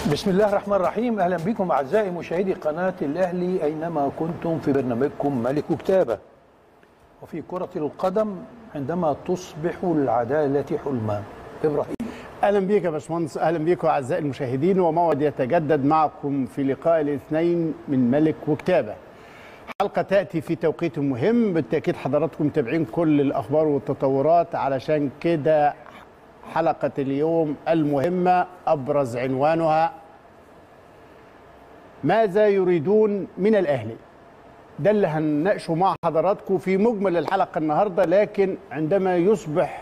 بسم الله الرحمن الرحيم اهلا بكم اعزائي مشاهدي قناه الاهلي اينما كنتم في برنامجكم ملك كتابه وفي كره القدم عندما تصبح العداله حلما ابراهيم اهلا بيك يا باشمهندس اهلا بيكم اعزائي المشاهدين وموعد يتجدد معكم في لقاء الاثنين من ملك وكتابه حلقه تاتي في توقيت مهم بالتاكيد حضراتكم متابعين كل الاخبار والتطورات علشان كده حلقه اليوم المهمه ابرز عنوانها ماذا يريدون من الاهلي ده اللي هنناقشه مع حضراتكم في مجمل الحلقه النهارده لكن عندما يصبح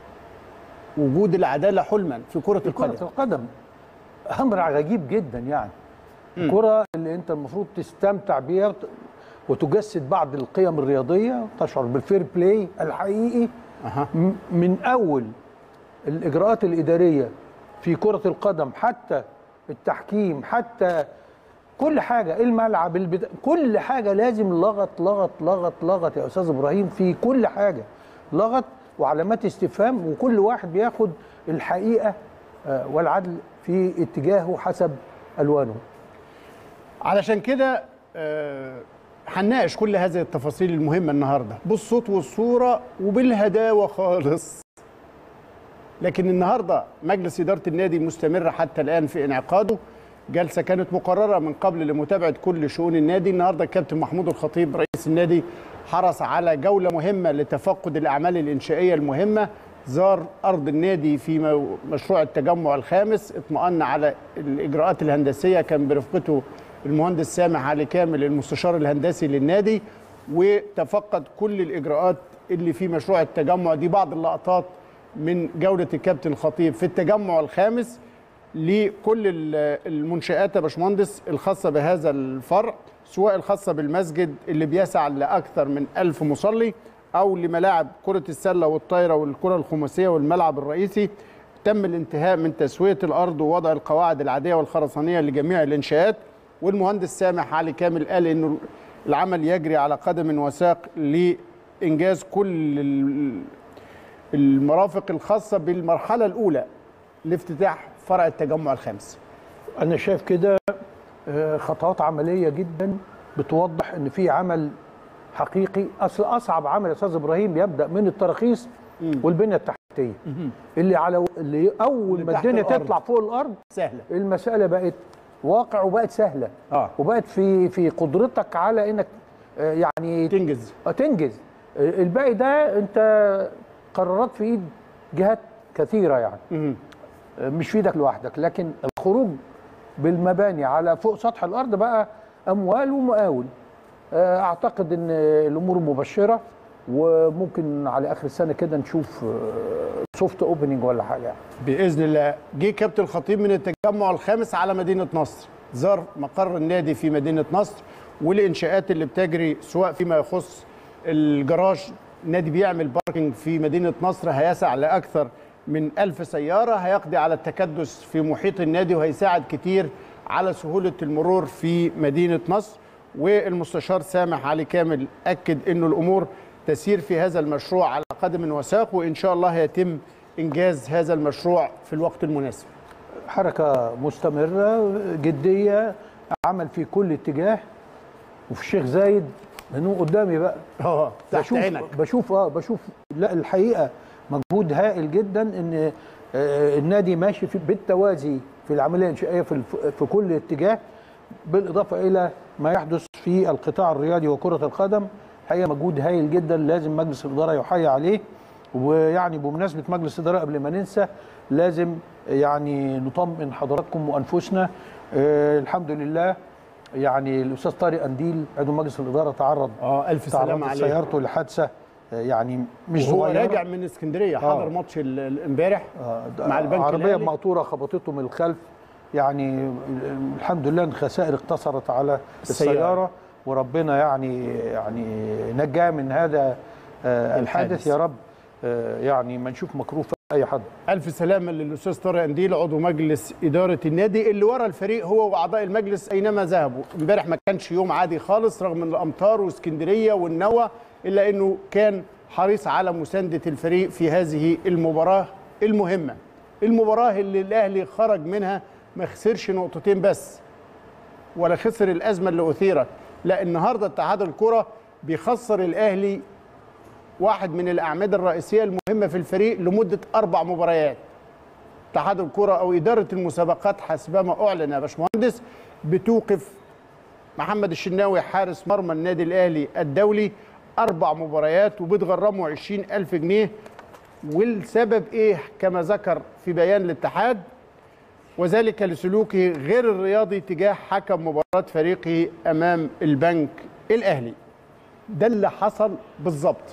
وجود العداله حلما في كره القدم كره القدم امر عجيب جدا يعني الكره اللي انت المفروض تستمتع بيها وتجسد بعض القيم الرياضيه تشعر بالفير بلاي الحقيقي أها. م- من اول الاجراءات الاداريه في كره القدم حتى التحكيم حتى كل حاجه الملعب البدا... كل حاجه لازم لغط لغط لغط لغط يا استاذ ابراهيم في كل حاجه لغط وعلامات استفهام وكل واحد بياخد الحقيقه آه، والعدل في اتجاهه حسب الوانه علشان كده آه، هنناقش كل هذه التفاصيل المهمة النهاردة بالصوت والصورة وبالهداوة خالص لكن النهاردة مجلس إدارة النادي مستمر حتى الآن في انعقاده جلسة كانت مقررة من قبل لمتابعة كل شؤون النادي النهاردة الكابتن محمود الخطيب رئيس النادي حرص على جولة مهمة لتفقد الأعمال الإنشائية المهمة زار أرض النادي في مو- مشروع التجمع الخامس اطمأن على الإجراءات الهندسية كان برفقته المهندس سامح علي كامل المستشار الهندسي للنادي وتفقد كل الإجراءات اللي في مشروع التجمع دي بعض اللقطات من جولة الكابتن الخطيب في التجمع الخامس لكل ال- المنشآت يا باشمهندس الخاصة بهذا الفرع سواء الخاصة بالمسجد اللي بيسع لأكثر من ألف مصلي أو لملاعب كرة السلة والطايرة والكرة الخماسية والملعب الرئيسي تم الانتهاء من تسوية الأرض ووضع القواعد العادية والخرسانية لجميع الإنشاءات والمهندس سامح علي كامل قال إنه العمل يجري على قدم وساق لإنجاز كل ال- المرافق الخاصة بالمرحلة الأولى لافتتاح فرع التجمع الخامس انا شايف كده آه، خطوات عمليه جدا بتوضح ان في عمل حقيقي اصل اصعب عمل يا استاذ ابراهيم يبدا من التراخيص والبنيه التحتيه اللي على اللي اول اللي ما تحت الدنيا الأرض. تطلع فوق الارض سهلة المساله بقت واقع وبقت سهله آه. وبقت في في قدرتك على انك آه، يعني تنجز آه، تنجز آه، الباقي ده انت قرارات في ايد جهات كثيره يعني مهم. آه، مش في ايدك لوحدك لكن الخروج بالمباني على فوق سطح الارض بقى اموال ومقاول آه، اعتقد ان الامور مبشره وممكن على اخر السنه كده نشوف سوفت اوبننج ولا حاجه يعني. باذن الله جه كابتن الخطيب من التجمع الخامس على مدينه نصر زار مقر النادي في مدينه نصر والانشاءات اللي بتجري سواء فيما يخص الجراج النادي بيعمل باركينج في مدينه نصر هيسع لاكثر من ألف سياره هيقضي على التكدس في محيط النادي وهيساعد كتير على سهوله المرور في مدينه نصر والمستشار سامح علي كامل اكد انه الامور تسير في هذا المشروع على قدم وساق وان شاء الله هيتم انجاز هذا المشروع في الوقت المناسب حركه مستمره جديه عمل في كل اتجاه وفي الشيخ زايد من قدامي بقى اه تحت بشوف عينك بشوف اه بشوف لا الحقيقه مجهود هائل جدا ان آه، النادي ماشي في بالتوازي في العمليه الانشائيه في الف- في كل اتجاه بالاضافه الى ما يحدث في القطاع الرياضي وكره القدم الحقيقه مجهود هائل جدا لازم مجلس الاداره يحيي عليه ويعني بمناسبه مجلس الاداره قبل ما ننسى لازم يعني نطمئن حضراتكم وانفسنا آه، الحمد لله يعني الاستاذ طارق انديل عضو مجلس الاداره تعرض اه الف سلامه تعرضت عليك سيارته لحادثه آه، يعني مش وهو صغيره راجع من اسكندريه حضر آه. ماتش ال- ال- امبارح آه، ده مع البنك عربيه الأهلي. بمقطوره خبطته من الخلف يعني ال- الحمد لله ان الخسائر اقتصرت على السيارة. السياره وربنا يعني يعني نجاه من هذا آه، الحادث الحادث. يا رب آه، يعني ما نشوف مكروه في اي حد الف سلامه للاستاذ طارق انديل عضو مجلس اداره النادي اللي ورا الفريق هو واعضاء المجلس اينما ذهبوا امبارح ما كانش يوم عادي خالص رغم الامطار واسكندريه والنوى الا انه كان حريص على مسانده الفريق في هذه المباراه المهمه المباراه اللي الاهلي خرج منها ما خسرش نقطتين بس ولا خسر الازمه اللي اثيرت لا النهارده اتحاد الكره بيخسر الاهلي واحد من الاعمده الرئيسيه المهمه في الفريق لمده اربع مباريات اتحاد الكره او اداره المسابقات حسبما اعلن يا باشمهندس بتوقف محمد الشناوي حارس مرمى النادي الاهلي الدولي اربع مباريات وبتغرمه 20000 جنيه والسبب ايه كما ذكر في بيان الاتحاد وذلك لسلوكه غير الرياضي تجاه حكم مباراة فريقه أمام البنك الأهلي ده اللي حصل بالظبط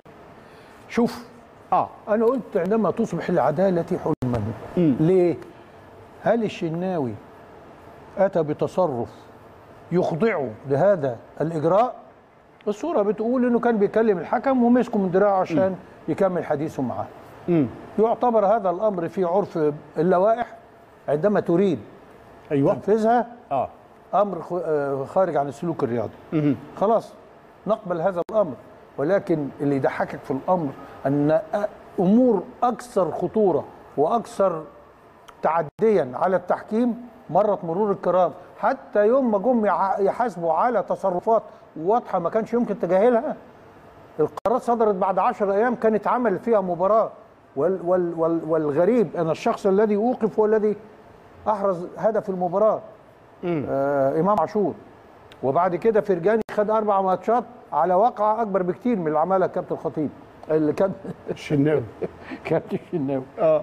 شوف اه انا قلت عندما تصبح العداله حلما ليه هل الشناوي اتى بتصرف يخضعه لهذا الاجراء الصوره بتقول انه كان بيكلم الحكم ومسكه من دراعه عشان يكمل حديثه معاه امم يعتبر هذا الامر في عرف اللوائح عندما تريد ايوه تنفيذها اه امر خ- آه، خارج عن السلوك الرياضي مهم. خلاص نقبل هذا الامر ولكن اللي يضحكك في الامر ان أ- امور اكثر خطوره واكثر تعديا على التحكيم مرت مرور الكرام حتى يوم ما جم يع- يحاسبوا على تصرفات واضحه ما كانش يمكن تجاهلها القرارات صدرت بعد عشر ايام كانت عمل فيها مباراه وال وال وال والغريب ان الشخص الذي اوقف هو الذي احرز هدف المباراه آه امام عاشور وبعد كده فرجاني خد اربع ماتشات على واقعه اكبر بكتير من اللي عملها كابتن الخطيب اللي كان الشناوي كابتن الشناوي اه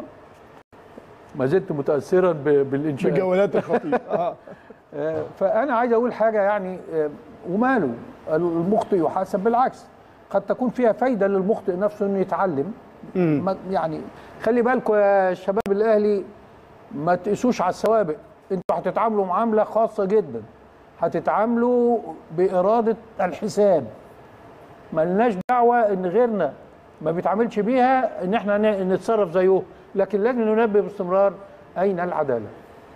ما زلت متاثرا ب- بالانشاء بجولات الخطيب اه آه، فانا عايز اقول حاجه يعني آه، وماله المخطئ يحاسب بالعكس قد تكون فيها فايده للمخطئ نفسه انه يتعلم ما- يعني خلي بالكم يا شباب الاهلي ما تقيسوش على السوابق انتوا هتتعاملوا معامله خاصه جدا هتتعاملوا باراده الحساب ملناش دعوه ان غيرنا ما بيتعاملش بيها ان احنا ن- نتصرف زيه لكن لازم ننبه باستمرار اين العداله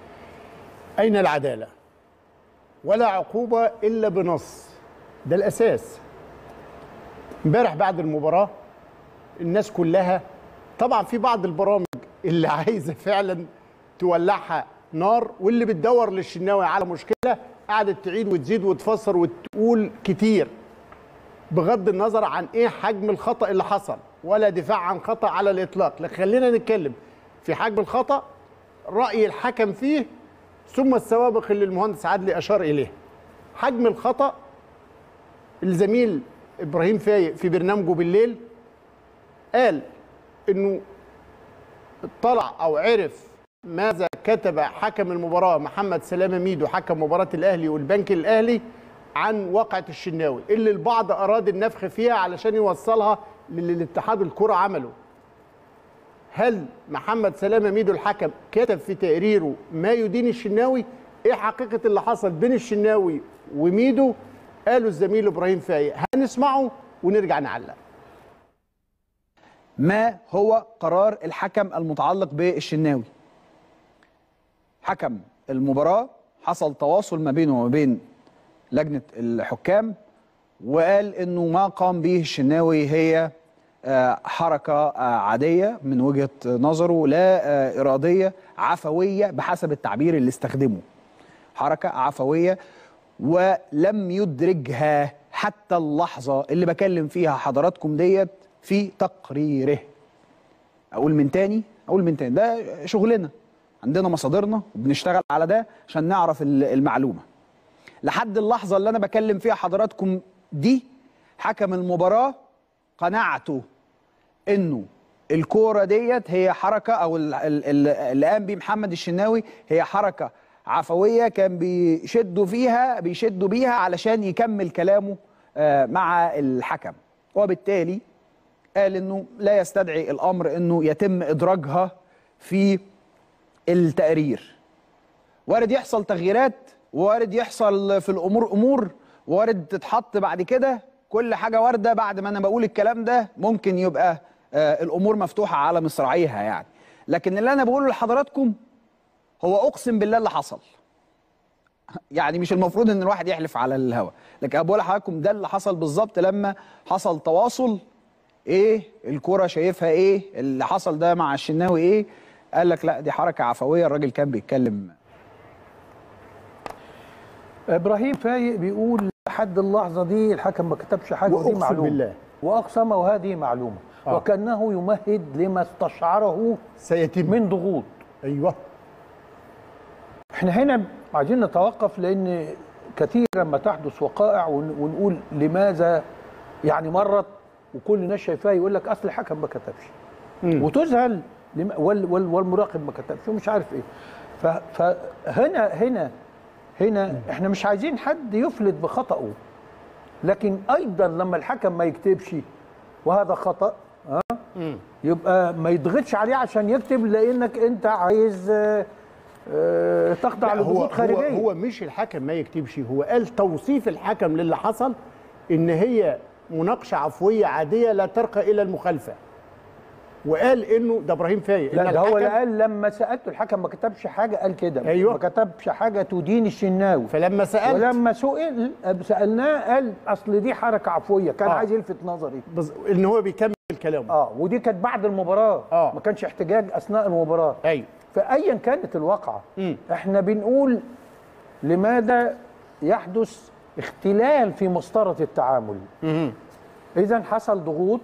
أين العدالة؟ ولا عقوبة إلا بنص ده الأساس امبارح بعد المباراة الناس كلها طبعا في بعض البرامج اللي عايزة فعلا تولعها نار واللي بتدور للشناوي على مشكلة قعدت تعيد وتزيد وتفسر وتقول كتير بغض النظر عن ايه حجم الخطأ اللي حصل ولا دفاع عن خطأ على الإطلاق لكن خلينا نتكلم في حجم الخطأ رأي الحكم فيه ثم السوابق اللي المهندس عدلي اشار اليها حجم الخطا الزميل ابراهيم فايق في برنامجه بالليل قال انه اطلع او عرف ماذا كتب حكم المباراه محمد سلامه ميدو حكم مباراه الاهلي والبنك الاهلي عن واقعه الشناوي اللي البعض اراد النفخ فيها علشان يوصلها للي الاتحاد الكره عمله هل محمد سلامه ميدو الحكم كتب في تقريره ما يدين الشناوي ايه حقيقه اللي حصل بين الشناوي وميدو قالوا الزميل ابراهيم فايق هنسمعه ونرجع نعلق ما هو قرار الحكم المتعلق بالشناوي حكم المباراة حصل تواصل ما بينه وما بين لجنة الحكام وقال انه ما قام به الشناوي هي آه، حركة آه، عادية من وجهة نظره لا آه، إرادية عفوية بحسب التعبير اللي استخدمه حركة عفوية ولم يدرجها حتى اللحظة اللي بكلم فيها حضراتكم ديت في تقريره أقول من تاني أقول من تاني ده شغلنا عندنا مصادرنا وبنشتغل على ده عشان نعرف ال- المعلومة لحد اللحظة اللي أنا بكلم فيها حضراتكم دي حكم المباراة قناعته إنه الكورة ديت هي حركة أو ال- ال- ال- اللي قام بيه محمد الشناوي هي حركة عفوية كان بيشدوا فيها بيشدوا بيها علشان يكمل كلامه آه، مع الحكم وبالتالي قال انه لا يستدعي الامر انه يتم ادراجها في التقرير وارد يحصل تغييرات وارد يحصل في الامور امور وارد تتحط بعد كده كل حاجه وارده بعد ما انا بقول الكلام ده ممكن يبقى آه الامور مفتوحه على مصراعيها يعني لكن اللي انا بقوله لحضراتكم هو اقسم بالله اللي حصل يعني مش المفروض ان الواحد يحلف على الهوا لكن أنا بقول لحضراتكم ده اللي حصل بالظبط لما حصل تواصل ايه الكرة شايفها ايه اللي حصل ده مع الشناوي ايه قال لك لا دي حركة عفوية الراجل كان بيتكلم ابراهيم فايق بيقول لحد اللحظه دي الحكم ما كتبش حاجه ودي وأقسم معلومه بالله. واقسم وهذه معلومه آه. وكانه يمهد لما استشعره سيتم من ضغوط ايوه احنا هنا عايزين نتوقف لان كثيرا ما تحدث وقائع ون- ونقول لماذا يعني مرت وكل الناس شايفاها يقول لك اصل الحكم ما كتبش وتذهل لم- وال وال والمراقب ما كتبش ومش عارف ايه ف- فهنا هنا هنا احنا مش عايزين حد يفلت بخطأه لكن ايضا لما الحكم ما يكتبش وهذا خطأ ها يبقى ما يضغطش عليه عشان يكتب لانك انت عايز آه، آه، تخضع لا، هو لضغوط هو خارجيه هو مش الحكم ما يكتبش هو قال توصيف الحكم للي حصل ان هي مناقشه عفويه عاديه لا ترقى الى المخالفه وقال انه ده ابراهيم فايق لا إن ده هو اللي الحكم- قال لما سالته الحكم ما كتبش حاجه قال كده أيوة. ما كتبش حاجه تدين الشناوي فلما سالت ولما سئل سالناه قال اصل دي حركه عفويه كان آه. عايز يلفت نظري بز... ان هو بيكمل كلامه اه ودي كانت بعد المباراه آه. ما كانش احتجاج اثناء المباراه ايوه فايا كانت الواقعه مم. احنا بنقول لماذا يحدث اختلال في مسطره التعامل اذا حصل ضغوط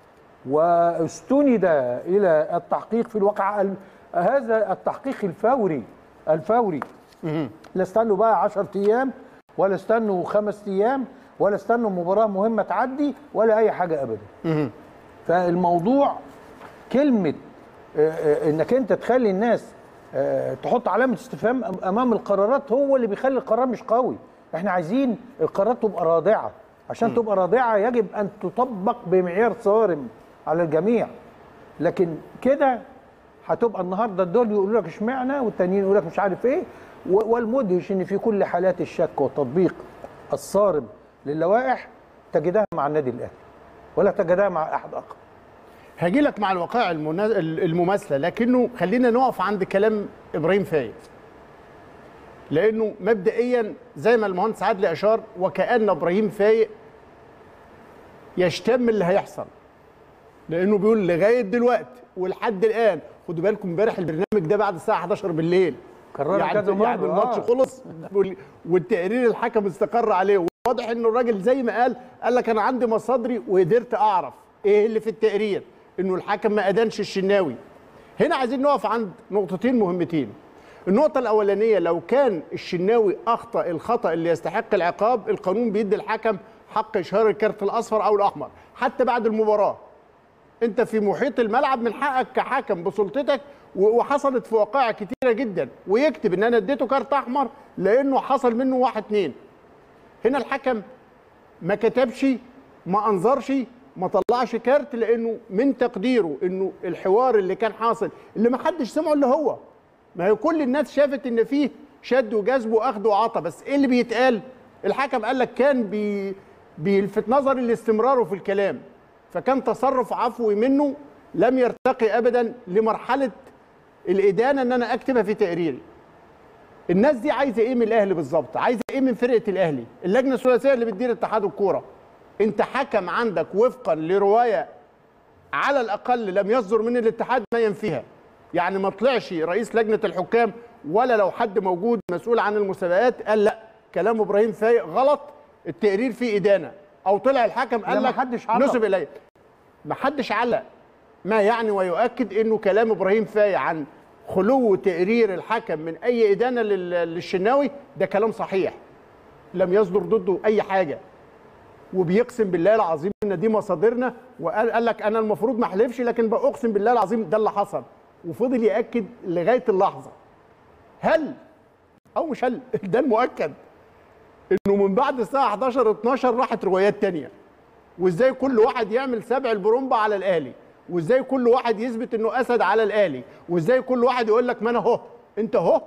واستند الى التحقيق في الواقع ال- هذا التحقيق الفوري الفوري لا استنوا بقى 10 ايام ولا استنوا خمس ايام ولا استنوا مباراه مهمه تعدي ولا اي حاجه ابدا فالموضوع كلمه آه، آه، انك انت تخلي الناس آه، تحط علامه استفهام أم- امام القرارات هو اللي بيخلي القرار مش قوي احنا عايزين القرارات تبقى رادعه عشان تبقى رادعه يجب ان تطبق بمعيار صارم على الجميع لكن كده هتبقى النهارده دول يقولوا لك اشمعنى والتانيين يقولوا لك مش عارف ايه و- والمدهش ان في كل حالات الشك والتطبيق الصارم للوائح تجدها مع النادي الاهلي ولا تجدها مع احد اخر هاجي لك مع الوقائع المنا... المماثله لكنه خلينا نقف عند كلام ابراهيم فايق لانه مبدئيا زي ما المهندس عادل اشار وكان ابراهيم فايق يشتم اللي هيحصل لانه بيقول لغايه دلوقتي ولحد الان خدوا بالكم امبارح البرنامج ده بعد الساعه 11 بالليل كررها يعني, كذا مرة، يعني الماتش آه. خلص وال- والتقرير الحكم استقر عليه واضح انه الراجل زي ما قال قال لك انا عندي مصادري وقدرت اعرف ايه اللي في التقرير انه الحكم ما ادانش الشناوي هنا عايزين نقف عند نقطتين مهمتين النقطة الأولانية لو كان الشناوي أخطأ الخطأ اللي يستحق العقاب القانون بيدي الحكم حق إشهار الكارت الأصفر أو الأحمر حتى بعد المباراة انت في محيط الملعب من حقك كحكم بسلطتك و- وحصلت في وقائع كتيره جدا ويكتب ان انا اديته كارت احمر لانه حصل منه واحد اتنين هنا الحكم ما كتبش ما انظرش ما طلعش كارت لانه من تقديره انه الحوار اللي كان حاصل اللي ما حدش سمعه الا هو ما هي كل الناس شافت ان فيه شد وجذب واخد وعطى بس ايه اللي بيتقال الحكم قال لك كان بي بيلفت نظري لاستمراره في الكلام فكان تصرف عفوي منه لم يرتقي ابدا لمرحله الادانه ان انا اكتبها في تقريري الناس دي عايزه ايه من الاهلي بالظبط عايزه ايه من فرقه الاهلي اللجنه الثلاثيه اللي بتدير اتحاد الكوره انت حكم عندك وفقا لروايه على الاقل لم يصدر من الاتحاد ما ينفيها يعني ما طلعش رئيس لجنه الحكام ولا لو حد موجود مسؤول عن المسابقات قال لا كلام ابراهيم فايق غلط التقرير فيه ادانه او طلع الحكم قال ما لك حدش علق. نسب اليه ما حدش علق ما يعني ويؤكد انه كلام ابراهيم فايق عن خلو تقرير الحكم من اي ادانه لل- للشناوي ده كلام صحيح لم يصدر ضده اي حاجه وبيقسم بالله العظيم ان دي مصادرنا وقال قال لك انا المفروض ما احلفش لكن بقسم بالله العظيم ده اللي حصل وفضل ياكد لغايه اللحظه هل او مش هل ده المؤكد انه من بعد الساعه 11 12 راحت روايات تانية وازاي كل واحد يعمل سبع البرومبا على الاهلي وازاي كل واحد يثبت انه اسد على الاهلي وازاي كل واحد يقول لك ما انا اهو انت اهو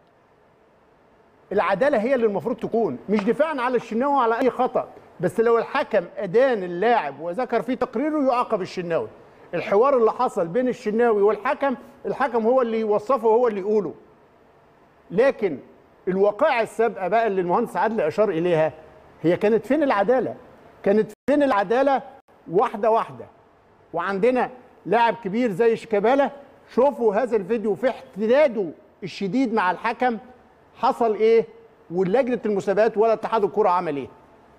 العداله هي اللي المفروض تكون مش دفاعا على الشناوي على اي خطا بس لو الحكم ادان اللاعب وذكر في تقريره يعاقب الشناوي الحوار اللي حصل بين الشناوي والحكم الحكم هو اللي يوصفه هو اللي يقوله لكن الوقائع السابقه بقى اللي المهندس عادل اشار اليها هي كانت فين العداله كانت فين العداله واحده واحده وعندنا لاعب كبير زي شيكابالا شوفوا هذا الفيديو في احتداده الشديد مع الحكم حصل ايه ولجنه المسابقات ولا اتحاد الكره عمل ايه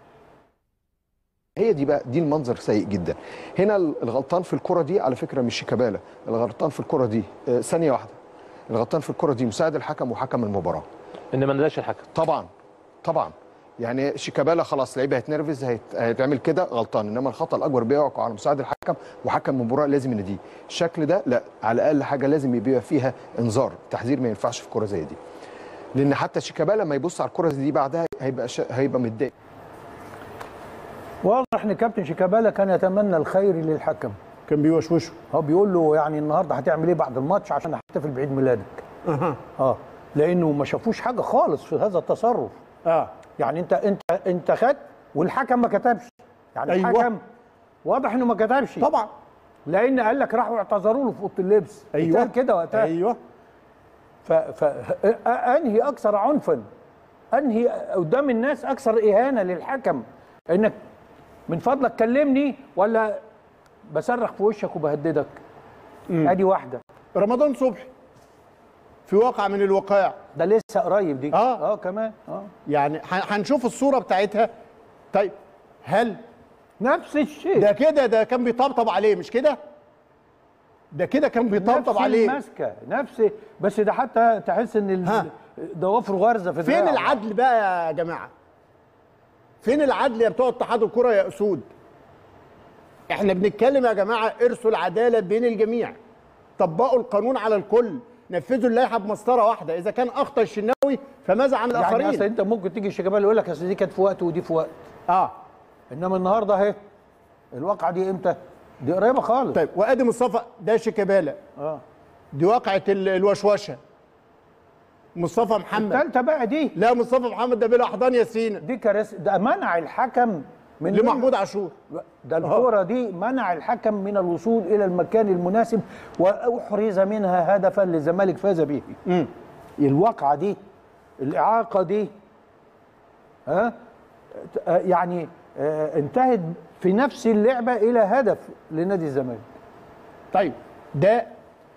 هي دي بقى دي المنظر سيء جدا هنا الغلطان في الكره دي على فكره مش شيكابالا الغلطان في الكره دي آه، ثانيه واحده الغلطان في الكره دي مساعد الحكم وحكم المباراه ان ما نداش الحكم طبعا طبعا يعني شيكابالا خلاص لعيبه هيتنرفز هيت... هيتعمل كده غلطان انما الخطا الاكبر بيقع على مساعد الحكم وحكم المباراه لازم يناديه الشكل ده لا على الاقل حاجه لازم يبقى فيها انذار تحذير ما ينفعش في كره زي دي لان حتى شيكابالا لما يبص على الكره دي بعدها هيبقى ش... هيبقى متضايق واضح ان كابتن شيكابالا كان يتمنى الخير للحكم كان بيوشوشه هو بيقول له يعني النهارده هتعمل ايه بعد الماتش عشان احتفل بعيد ميلادك اها اه لانه ما شافوش حاجه خالص في هذا التصرف اه يعني انت انت انت خدت والحكم ما كتبش يعني أيوة. الحكم واضح انه ما كتبش طبعا لان قال لك راحوا اعتذروا له في اوضه اللبس ايوه اتقال كده وقتها ايوه ف... ف... انهي اكثر عنفا انهي قدام الناس اكثر اهانه للحكم انك من فضلك كلمني ولا بصرخ في وشك وبهددك ادي واحده رمضان صبحي في واقع من الوقائع ده لسه قريب دي آه. اه كمان اه يعني ه- هنشوف الصوره بتاعتها طيب هل نفس الشيء ده كده ده كان بيطبطب عليه مش كده ده كده كان بيطبطب نفس عليه الماسكه نفس بس ده حتى تحس ان ال- ها. ضوافره غارزه في فين دراعه. العدل بقى يا جماعه فين العدل يا بتوع اتحاد الكره يا اسود احنا بنتكلم يا جماعه ارثوا العداله بين الجميع طبقوا القانون على الكل نفذوا اللائحه بمسطره واحده اذا كان اخطا الشناوي فماذا عن يعني الاخرين اصل انت ممكن تيجي الشيكابالا يقول لك اصل دي كانت في وقت ودي في وقت اه انما النهارده اهي الواقعه دي امتى؟ دي قريبه خالص طيب وادي مصطفى ده شيكابالا اه دي واقعه ال- الوشوشه مصطفى محمد الثالثه بقى دي لا مصطفى محمد ده بلا احضان ياسين دي كارثه ده منع الحكم من لمحمود عاشور ده الكوره دي منع الحكم من الوصول الى المكان المناسب واحرز منها هدفا للزمالك فاز به مم. الواقعه دي الاعاقه دي ها آه، يعني آه، انتهت في نفس اللعبه الى هدف لنادي الزمالك طيب ده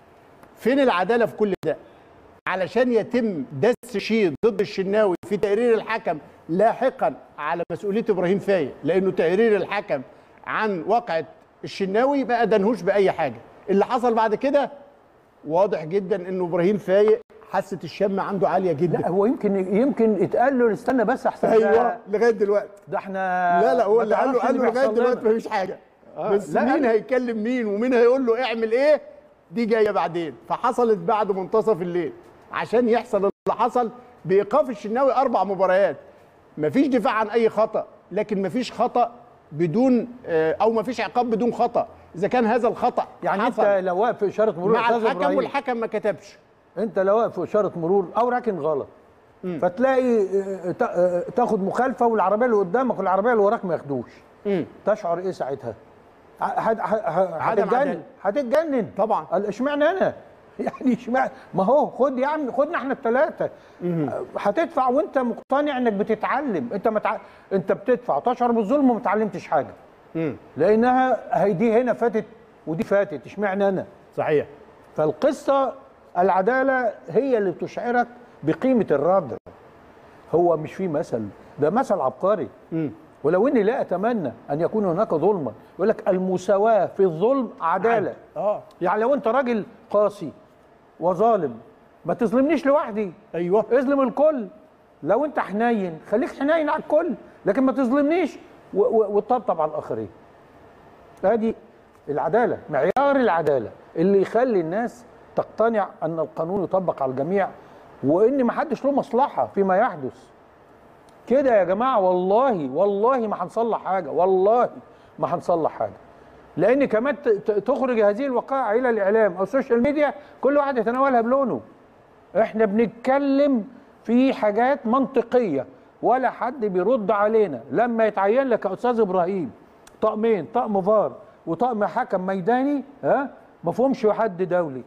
فين العداله في كل ده علشان يتم دس شيء ضد الشناوي في تقرير الحكم لاحقا على مسؤوليه ابراهيم فايق لانه تقرير الحكم عن واقعه الشناوي ما ادنهوش باي حاجه اللي حصل بعد كده واضح جدا انه ابراهيم فايق حاسه الشم عنده عاليه لا جدا هو يمكن يمكن اتقال له استنى بس احسن ده- ايوه لغايه دلوقتي ده احنا لا لا هو ما اللي قال له تعرفش قال له اللي لغايه بيحصل دلوقتي لنا. مفيش حاجه آه، بس لا، مين لا. هيكلم مين ومين هيقول له اعمل ايه دي جايه بعدين فحصلت بعد منتصف الليل عشان يحصل اللي حصل بايقاف الشناوي اربع مباريات مفيش دفاع عن اي خطا لكن مفيش خطا بدون آه، او مفيش عقاب بدون خطا اذا كان هذا الخطا يعني حصل انت لو واقف في اشاره مرور مع يا أستاذ الحكم إبراهيم، والحكم ما كتبش انت لو واقف في اشاره مرور او راكن غلط فتلاقي اه، تا- اه، تاخد مخالفه والعربيه اللي قدامك والعربيه اللي وراك ما ياخدوش مم. تشعر ايه ساعتها؟ ه- ه- ه- عدم هتتجنن عدالة. هتتجنن طبعا. قال اشمعنى انا؟ يعني اشمعنى ما هو خد يا عم خدنا احنا الثلاثه هتدفع وانت مقتنع انك بتتعلم انت متع... انت بتدفع تشعر بالظلم وما اتعلمتش حاجه مم. لانها هي دي هنا فاتت ودي فاتت اشمعنى انا؟ صحيح فالقصة العدالة هي اللي بتشعرك بقيمة الرد هو مش في مثل ده مثل عبقري مم. ولو اني لا اتمنى ان يكون هناك ظلما يقول لك المساواة في الظلم عدالة اه يعني لو انت راجل قاسي وظالم ما تظلمنيش لوحدي ايوه اظلم الكل لو انت حنين خليك حنين على الكل لكن ما تظلمنيش و- و- وتطبطب على الاخرين ادي العداله معيار العداله اللي يخلي الناس تقتنع ان القانون يطبق على الجميع وان ما حدش له مصلحه فيما يحدث كده يا جماعه والله والله ما هنصلح حاجه والله ما هنصلح حاجه لان كمان ت- ت- تخرج هذه الوقائع الى الاعلام او السوشيال ميديا كل واحد يتناولها بلونه احنا بنتكلم في حاجات منطقيه ولا حد بيرد علينا لما يتعين لك يا استاذ ابراهيم طقمين طقم فار وطقم حكم ميداني ها ما فيهمش حد دولي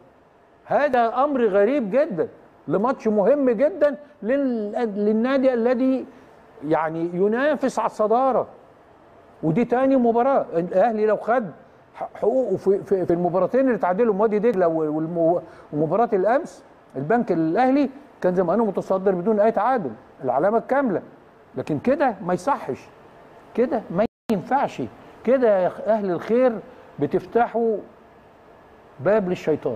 هذا امر غريب جدا لماتش مهم جدا لل- للنادي الذي يعني ينافس على الصداره ودي تاني مباراه الاهلي لو خد حقوقه في في, في المباراتين اللي تعادلهم وادي دجله والم- ومباراه الامس البنك الاهلي كان زمانه متصدر بدون اي تعادل العلامه الكامله لكن كده ما يصحش كده ما ينفعش كده يا أخ- اهل الخير بتفتحوا باب للشيطان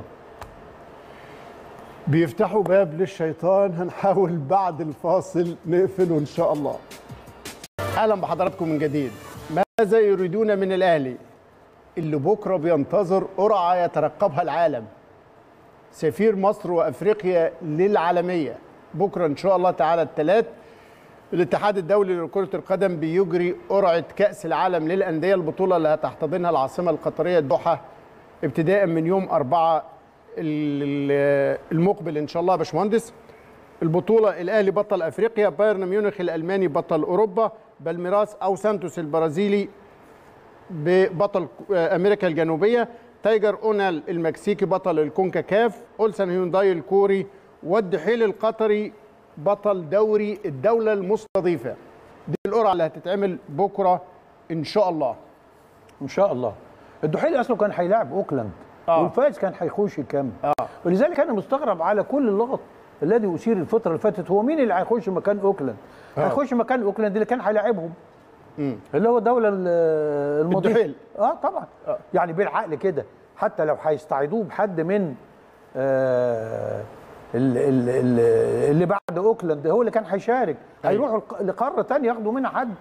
بيفتحوا باب للشيطان هنحاول بعد الفاصل نقفله ان شاء الله اهلا بحضراتكم من جديد ماذا يريدون من الاهلي اللي بكره بينتظر قرعه يترقبها العالم سفير مصر وافريقيا للعالميه بكره ان شاء الله تعالى الثلاث الاتحاد الدولي لكرة القدم بيجري قرعة كأس العالم للأندية البطولة اللي هتحتضنها العاصمة القطرية الدوحة ابتداء من يوم أربعة ال- المقبل إن شاء الله يا باشمهندس البطولة الأهلي بطل أفريقيا بايرن ميونخ الألماني بطل أوروبا بالميراس أو سانتوس البرازيلي ببطل امريكا الجنوبيه تايجر اونال المكسيكي بطل الكونكاكاف اولسن هيونداي الكوري والدحيل القطري بطل دوري الدوله المستضيفه دي القرعه اللي هتتعمل بكره ان شاء الله ان شاء الله الدحيل اصله كان هيلاعب اوكلاند آه. والفايز كان هيخش يكمل ولذلك انا مستغرب على كل اللغط الذي اثير الفتره اللي فاتت هو مين اللي هيخش مكان اوكلاند هيخش مكان اوكلاند اللي كان هيلاعبهم اللي هو الدوله ال- المضيفه الدحيل. اه طبعا يعني بالعقل كده حتى لو هيستعيدوه بحد من آه ال- ال- ال- اللي بعد اوكلاند هو اللي كان هيشارك هيروحوا لق- لقاره تانية ياخدوا منها حد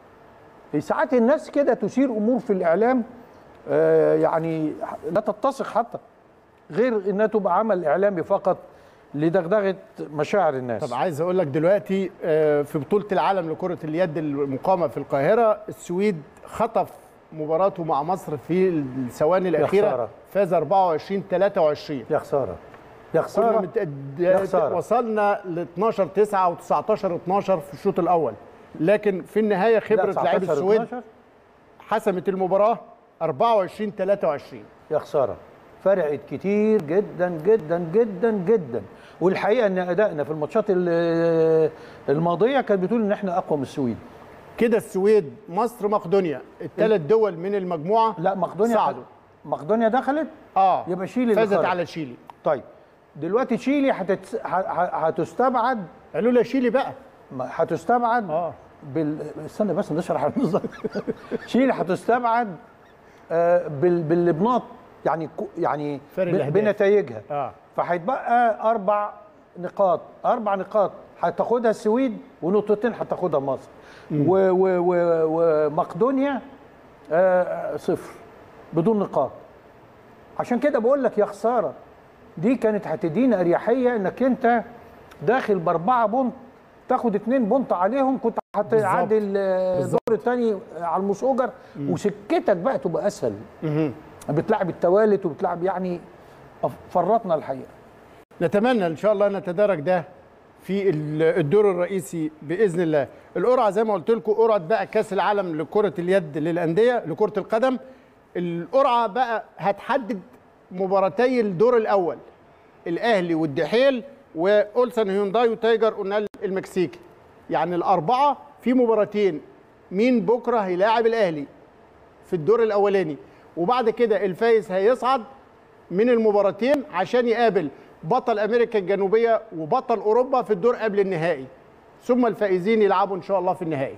ساعات الناس كده تثير امور في الاعلام آه، يعني لا تتسق حتى غير انها تبقى عمل اعلامي فقط لدغدغه مشاعر الناس طب عايز اقول لك دلوقتي آه، في بطوله العالم لكره اليد المقامه في القاهره السويد خطف مباراته مع مصر في الثواني الاخيره خسارة. فاز 24 23 يا خساره يا كنا خساره مت... يا خسارة. وصلنا ل 12 9 و 19 12 في الشوط الاول لكن في النهايه خبره لا، لاعبي 19 السويد 12 حسمت المباراه 24 23 يا خساره فرقت كتير جدا جدا جدا جدا والحقيقه ان ادائنا في الماتشات ال- الماضيه كانت بتقول ان احنا اقوى من السويد كده السويد مصر مقدونيا الثلاث دول من المجموعه لا مقدونيا صعدوا مقدونيا دخلت اه يبقى شيلي اللي فازت خرج. على تشيلي طيب دلوقتي تشيلي هتتس... ه- ه- هتستبعد قالوا لا شيلي بقى ما- هتستبعد اه بال... استنى بس نشرح النظام شيلي هتستبعد آه، بال... بالبناط يعني كو- يعني فرق ب... الأهداف. بنتائجها اه فهيتبقى اربع نقاط اربع نقاط هتاخدها السويد ونقطتين هتاخدها مصر و... و... و... ومقدونيا آه، صفر بدون نقاط عشان كده بقول لك يا خساره دي كانت هتدينا اريحيه انك انت داخل باربعه بونت تاخد اتنين بونت عليهم كنت هتعادل آه، الدور الثاني على المسوجر وسكتك بقى تبقى اسهل بتلعب التوالت وبتلعب يعني فرطنا الحقيقه نتمنى ان شاء الله نتدارك ده في ال- الدور الرئيسي باذن الله القرعه زي ما قلت لكم قرعه بقى كاس العالم لكره اليد للانديه لكره القدم القرعه بقى هتحدد مباراتي الدور الاول الاهلي والدحيل واولسن هيونداي وتايجر اونال المكسيكي يعني الاربعه في مباراتين مين بكره هيلاعب الاهلي في الدور الاولاني وبعد كده الفايز هيصعد من المباراتين عشان يقابل بطل امريكا الجنوبيه وبطل اوروبا في الدور قبل النهائي ثم الفائزين يلعبوا ان شاء الله في النهائي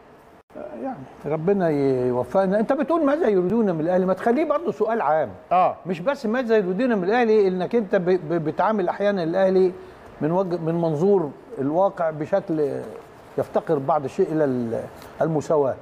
يعني ربنا يوفقنا انت بتقول ماذا يريدون من الاهلي ما تخليه برضه سؤال عام اه مش بس ماذا يريدون من الاهلي انك انت ب- ب- بتعامل احيانا الاهلي من وجه من منظور الواقع بشكل يفتقر بعض الشيء الى ال- المساواه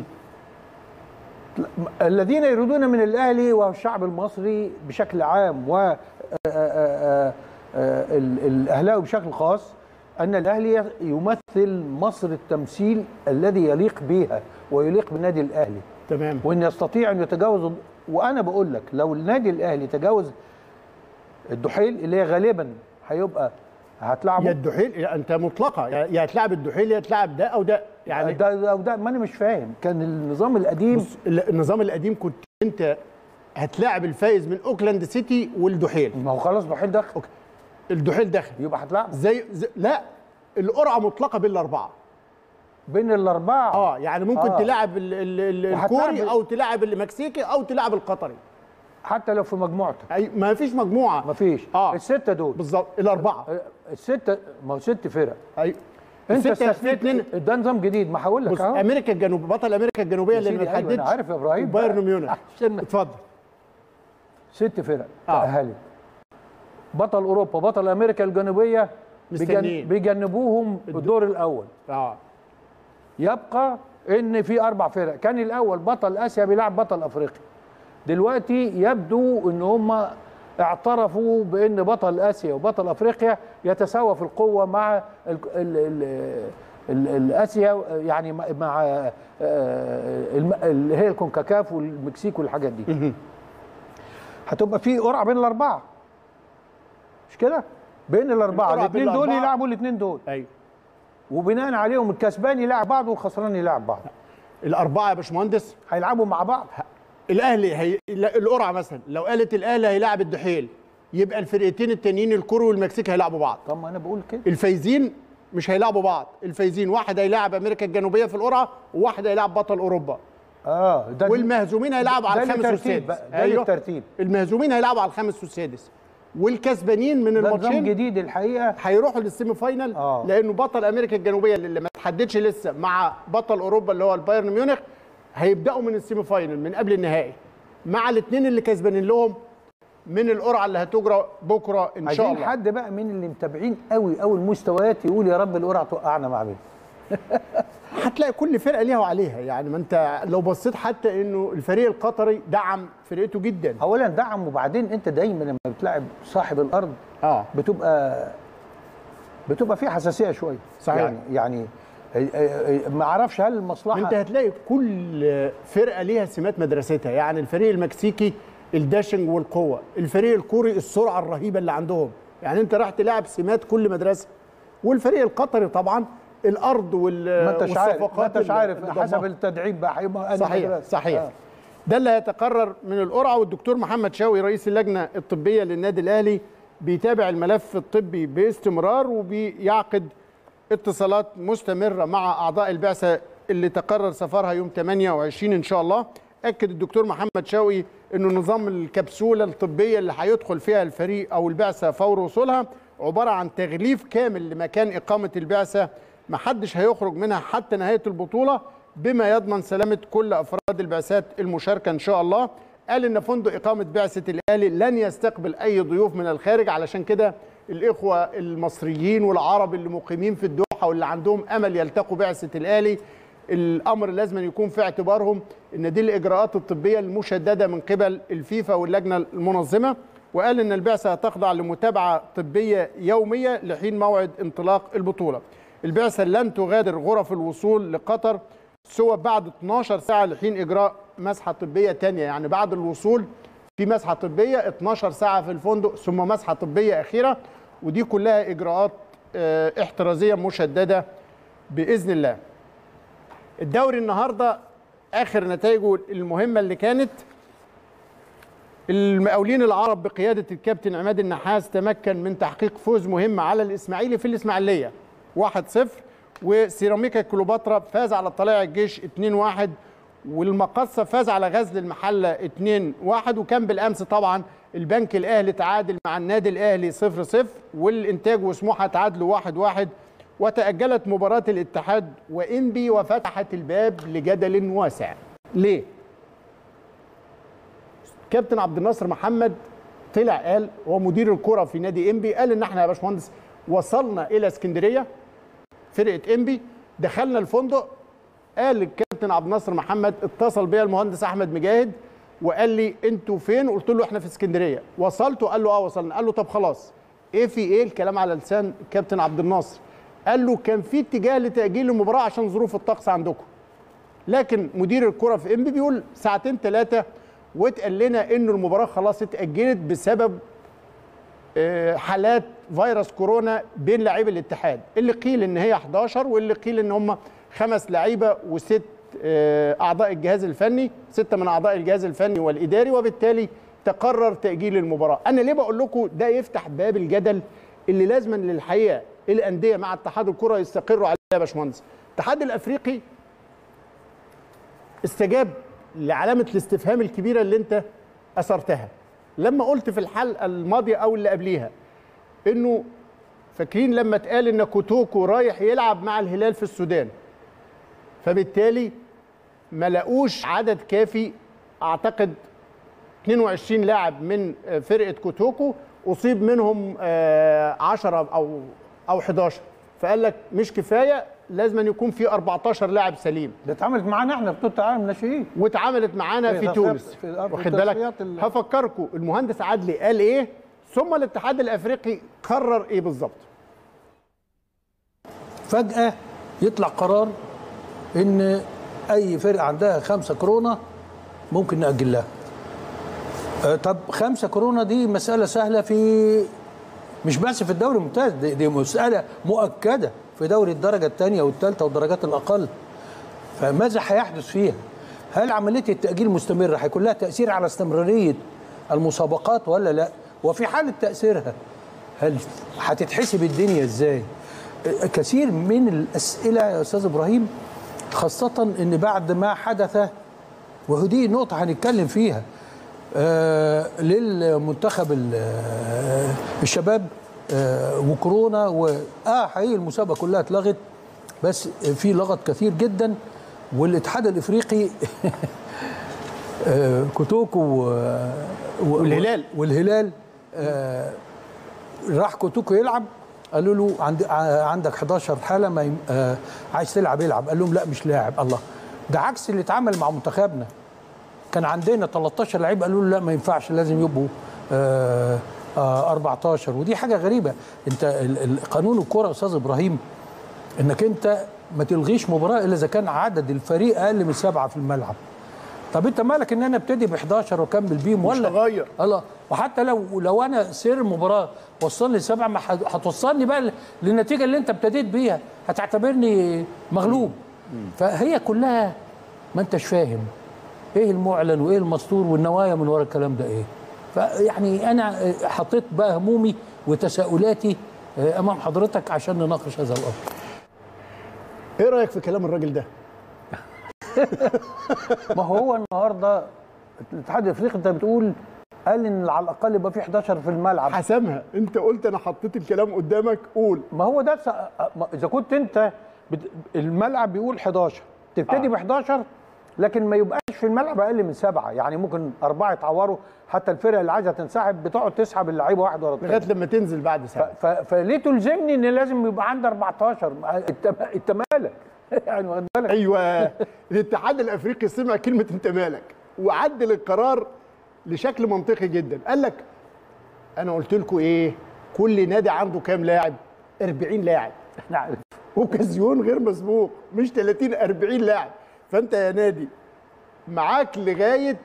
الذين يريدون من الاهلي والشعب المصري بشكل عام و آه، آه، آه، ال- الاهلاوي بشكل خاص ان الاهلي يمثل مصر التمثيل الذي يليق بها ويليق بالنادي الاهلي تمام وان يستطيع ان يتجاوز وانا بقول لك لو النادي الاهلي تجاوز الدحيل اللي هي غالبا هيبقى يا هتلعبه الدحيل يا انت مطلقه يا يا هتلاعب الدحيل يا تلعب ده او ده يعني ده ده, ده ما انا مش فاهم كان النظام القديم بص ال- النظام القديم كنت انت هتلاعب الفايز من اوكلاند سيتي والدحيل ما هو خلاص دحيل دخل الدحيل داخل يبقى هتلعب زي, زي لا القرعه مطلقه بين الاربعه بين الاربعه اه يعني ممكن آه. آه. تلاعب ال- ال- ال- وهتلاعب الكوري ال- او تلاعب المكسيكي او تلاعب القطري حتى لو في مجموعتك أي ما فيش مجموعه مفيش آه. السته دول بالظبط الاربعه السته ما هو ست فرق ايوه انت الستة في استثنيت اتنين ده نظام جديد ما هقول لك بص اهو امريكا الجنوب بطل امريكا الجنوبيه يا اللي ما سيدي، أيوة، تحددش أنا عارف يا إبراهيم بايرن بقى. ميونخ عشان- اتفضل ست فرق آه. تأهلت بطل اوروبا بطل امريكا الجنوبيه مستنيين. بيجن- بيجنبوهم الدور الاول اه يبقى ان في اربع فرق كان الاول بطل اسيا بيلعب بطل افريقيا دلوقتي يبدو ان هم اعترفوا بان بطل اسيا وبطل افريقيا يتساوى في القوه مع ال ال ال ال الاسيا يعني مع- مع آه، الم- اللي هي الكونكاكاف والمكسيك والحاجات دي هتبقى في قرعه بين الاربعه مش كده بين الاربعه القرعة بين الاثنين دول الأربعة. يلعبوا الاثنين دول ايوه وبناء عليهم الكسبان يلعب بعض والخسران يلعب بعض الاربعه يا باشمهندس هيلعبوا مع بعض الاهلي هي... لا، القرعه مثلا لو قالت الاهلي هيلاعب الدحيل يبقى الفرقتين التانيين الكوري والمكسيك هيلعبوا بعض طب ما انا بقول كده الفايزين مش هيلعبوا بعض الفايزين واحد هيلاعب امريكا الجنوبيه في القرعه وواحد هيلاعب بطل اوروبا اه ده والمهزومين هيلعبوا على ده الخامس للترتيب والسادس بقى، ده للترتيب. المهزومين هيلعبوا على الخامس والسادس والكسبانين من ده نظام الماتشين جديد الحقيقه هيروحوا للسيمي فاينل آه. لانه بطل امريكا الجنوبيه اللي ما تحددش لسه مع بطل اوروبا اللي هو البايرن ميونخ هيبداوا من السيمي فاينل من قبل النهائي مع الاثنين اللي كسبانين لهم من القرعه اللي هتجرى بكره ان شاء عايزين الله حد بقى من اللي متابعين قوي قوي المستويات يقول يا رب القرعه توقعنا مع مين هتلاقي كل فرقه ليها وعليها يعني ما انت لو بصيت حتى انه الفريق القطري دعم فرقته جدا اولا دعم وبعدين انت دايما لما بتلاعب صاحب الارض اه بتبقى بتبقى في حساسيه شويه صحيح. يعني يعني آه، آه، آه، ما اعرفش هل المصلحه انت هتلاقي كل فرقه ليها سمات مدرستها يعني الفريق المكسيكي الداشنج والقوه الفريق الكوري السرعه الرهيبه اللي عندهم يعني انت راح تلعب سمات كل مدرسه والفريق القطري طبعا الارض وال ما انتش عارف ما والصفقات انتش اللي- عارف اللي حسب ضمها. التدعيم بقى هيبقى أنهي صحيح مدرسة. صحيح آه. ده اللي هيتقرر من القرعه والدكتور محمد شاوي رئيس اللجنه الطبيه للنادي الاهلي بيتابع الملف الطبي باستمرار وبيعقد اتصالات مستمره مع اعضاء البعثه اللي تقرر سفرها يوم 28 ان شاء الله اكد الدكتور محمد شاوي انه نظام الكبسوله الطبيه اللي هيدخل فيها الفريق او البعثه فور وصولها عباره عن تغليف كامل لمكان اقامه البعثه محدش هيخرج منها حتى نهايه البطوله بما يضمن سلامه كل افراد البعثات المشاركه ان شاء الله قال ان فندق اقامه بعثه الاهلي لن يستقبل اي ضيوف من الخارج علشان كده الاخوه المصريين والعرب اللي مقيمين في الدوحه واللي عندهم امل يلتقوا بعثه الاهلي الامر لازم يكون في اعتبارهم ان دي الاجراءات الطبيه المشدده من قبل الفيفا واللجنه المنظمه وقال ان البعثه هتخضع لمتابعه طبيه يوميه لحين موعد انطلاق البطوله. البعثه لن تغادر غرف الوصول لقطر سوى بعد 12 ساعه لحين اجراء مسحه طبيه ثانيه يعني بعد الوصول في مسحه طبيه 12 ساعه في الفندق ثم مسحه طبيه اخيره ودي كلها اجراءات آه، احترازيه مشدده باذن الله. الدوري النهارده اخر نتائجه المهمه اللي كانت المقاولين العرب بقياده الكابتن عماد النحاس تمكن من تحقيق فوز مهم على الاسماعيلي في الاسماعيليه 1-0 وسيراميكا كليوباترا فاز على طلائع الجيش 2-1 والمقصه فاز على غزل المحله 2-1 وكان بالامس طبعا البنك الاهلي تعادل مع النادي الاهلي 0-0 والانتاج وسموحه تعادلوا 1-1 وتأجلت مباراة الاتحاد وإنبي وفتحت الباب لجدل واسع. ليه؟ كابتن عبد الناصر محمد طلع قال هو مدير الكرة في نادي إنبي قال إن إحنا يا باشمهندس وصلنا إلى اسكندرية فرقة إنبي دخلنا الفندق قال الكابتن عبد الناصر محمد اتصل بيا المهندس أحمد مجاهد وقال لي أنتوا فين؟ قلت له إحنا في اسكندرية. وصلتوا؟ قال له أه وصلنا. قال له طب خلاص إيه في إيه الكلام على لسان الكابتن عبد الناصر؟ قال له كان في اتجاه لتأجيل المباراة عشان ظروف الطقس عندكم. لكن مدير الكرة في انبي بيقول ساعتين ثلاثة واتقال لنا انه المباراة خلاص اتأجلت بسبب آه، حالات فيروس كورونا بين لاعبي الاتحاد اللي قيل ان هي 11 واللي قيل ان هم خمس لعيبة وست آه، اعضاء الجهاز الفني ستة من اعضاء الجهاز الفني والاداري وبالتالي تقرر تأجيل المباراة انا ليه بقول لكم ده يفتح باب الجدل اللي لازما للحقيقة الاندية مع اتحاد الكرة يستقروا عليه يا باشمهندس الاتحاد الافريقي استجاب لعلامه الاستفهام الكبيره اللي انت اثرتها لما قلت في الحلقه الماضيه او اللي قبليها انه فاكرين لما اتقال ان كوتوكو رايح يلعب مع الهلال في السودان فبالتالي ما لقوش عدد كافي اعتقد 22 لاعب من فرقه كوتوكو اصيب منهم آه، 10 او او 11 فقال لك مش كفايه لازم أن يكون في 14 لاعب سليم ده اتعملت معانا احنا في بطوله العالم ناشئين واتعملت معانا في في تصفيات- تونس في الأرض- واخد بالك التصفيات ال- هفكركم المهندس عدلي قال ايه ثم الاتحاد الافريقي قرر ايه بالظبط فجاه يطلع قرار ان اي فرقه عندها خمسه كورونا ممكن ناجل لها آه، طب خمسه كورونا دي مساله سهله في مش بس في الدوري الممتاز دي, دي مساله مؤكده في دوري الدرجه الثانيه والثالثه والدرجات الاقل فماذا هيحدث فيها؟ هل عمليه التاجيل مستمره هيكون لها تاثير على استمراريه المسابقات ولا لا؟ وفي حاله تاثيرها هل هتتحسب الدنيا ازاي؟ كثير من الاسئله يا استاذ ابراهيم خاصه ان بعد ما حدث ودي نقطه هنتكلم فيها آه للمنتخب ال- آه، الشباب آه وكورونا و اه حقيقي المسابقه كلها اتلغت بس في لغط كثير جدا والاتحاد الافريقي آه كوتوكو و- و- والهلال. والهلال آه راح كوتوكو يلعب قالوا له عند ع- عندك 11 حاله ما يم- آه عايز تلعب يلعب قال لهم لا مش لاعب الله ده عكس اللي اتعمل مع منتخبنا كان عندنا 13 لعيب قالوا له لا ما ينفعش لازم يبقوا آه آه 14 ودي حاجه غريبه انت ال- ال- قانون الكوره يا استاذ ابراهيم انك انت ما تلغيش مباراه الا اذا كان عدد الفريق اقل من سبعه في الملعب طب انت مالك ان انا ابتدي ب 11 واكمل بيهم ولا هغير. الله وحتى لو لو انا سير المباراه وصلني سبعه ما هت- هتوصلني بقى ل- للنتيجه اللي انت ابتديت بيها هتعتبرني مغلوب فهي كلها ما انتش فاهم ايه المعلن وايه المستور والنوايا من ورا الكلام ده ايه فيعني انا حطيت بقى همومي وتساؤلاتي امام حضرتك عشان نناقش هذا الامر ايه رايك في كلام الراجل ده ما هو النهارده الاتحاد الافريقي انت بتقول قال ان على الاقل يبقى في 11 في الملعب حسمها انت قلت انا حطيت الكلام قدامك قول ما هو ده س... ما- اذا كنت انت بت... الملعب بيقول 11 تبتدي آه. ب 11 لكن ما يبقاش في الملعب اقل من سبعه يعني ممكن اربعه يتعوروا حتى الفرق اللي عايزه تنسحب بتقعد تسحب اللعيبه واحد ورا الثاني لغايه لما تنزل بعد ف... ساعه ف... فليه تلزمني ان لازم يبقى عندي 14 ما- انت انت مالك يعني واخد بالك ايوه الاتحاد الافريقي سمع كلمه انت مالك وعدل القرار لشكل منطقي جدا قال لك انا قلت لكم ايه كل نادي عنده كام لاعب 40 لاعب احنا عارف اوكازيون غير مسبوق مش 30 40 لاعب فانت يا نادي معاك لغايه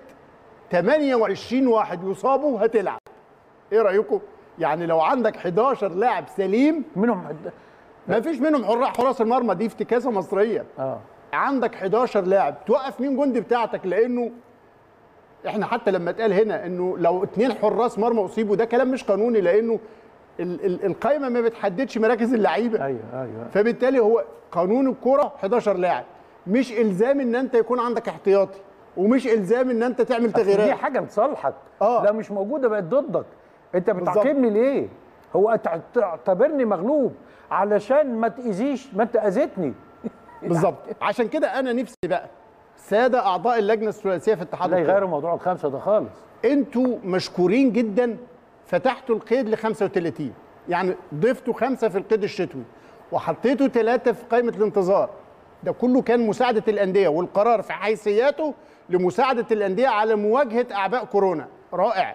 28 واحد يصابوا هتلعب ايه رايكم يعني لو عندك 11 لاعب سليم منهم ما فيش منهم حراس حراس المرمى دي افتكاسه مصريه اه عندك 11 لاعب توقف مين جندي بتاعتك لانه احنا حتى لما اتقال هنا انه لو اتنين حراس مرمى اصيبوا ده كلام مش قانوني لانه ال- ال- القايمه ما بتحددش مراكز اللعيبه ايوه ايوه فبالتالي هو قانون الكرة 11 لاعب مش الزام ان انت يكون عندك احتياطي ومش الزام ان انت تعمل أصل دي تغييرات حاجه لصالحك آه. لا مش موجوده بقت ضدك انت بالظبط. بتعاقبني ليه هو تع- تعتبرني مغلوب علشان ما تاذيش ما انت اذيتني بالظبط عشان كده انا نفسي بقى ساده اعضاء اللجنه الثلاثيه في اتحاد لا الكرة. يغيروا موضوع الخمسه ده خالص انتوا مشكورين جدا فتحتوا القيد ل 35 يعني ضفتوا خمسه في القيد الشتوي وحطيتوا ثلاثه في قائمه الانتظار ده كله كان مساعده الانديه والقرار في حيثياته لمساعده الانديه على مواجهه اعباء كورونا رائع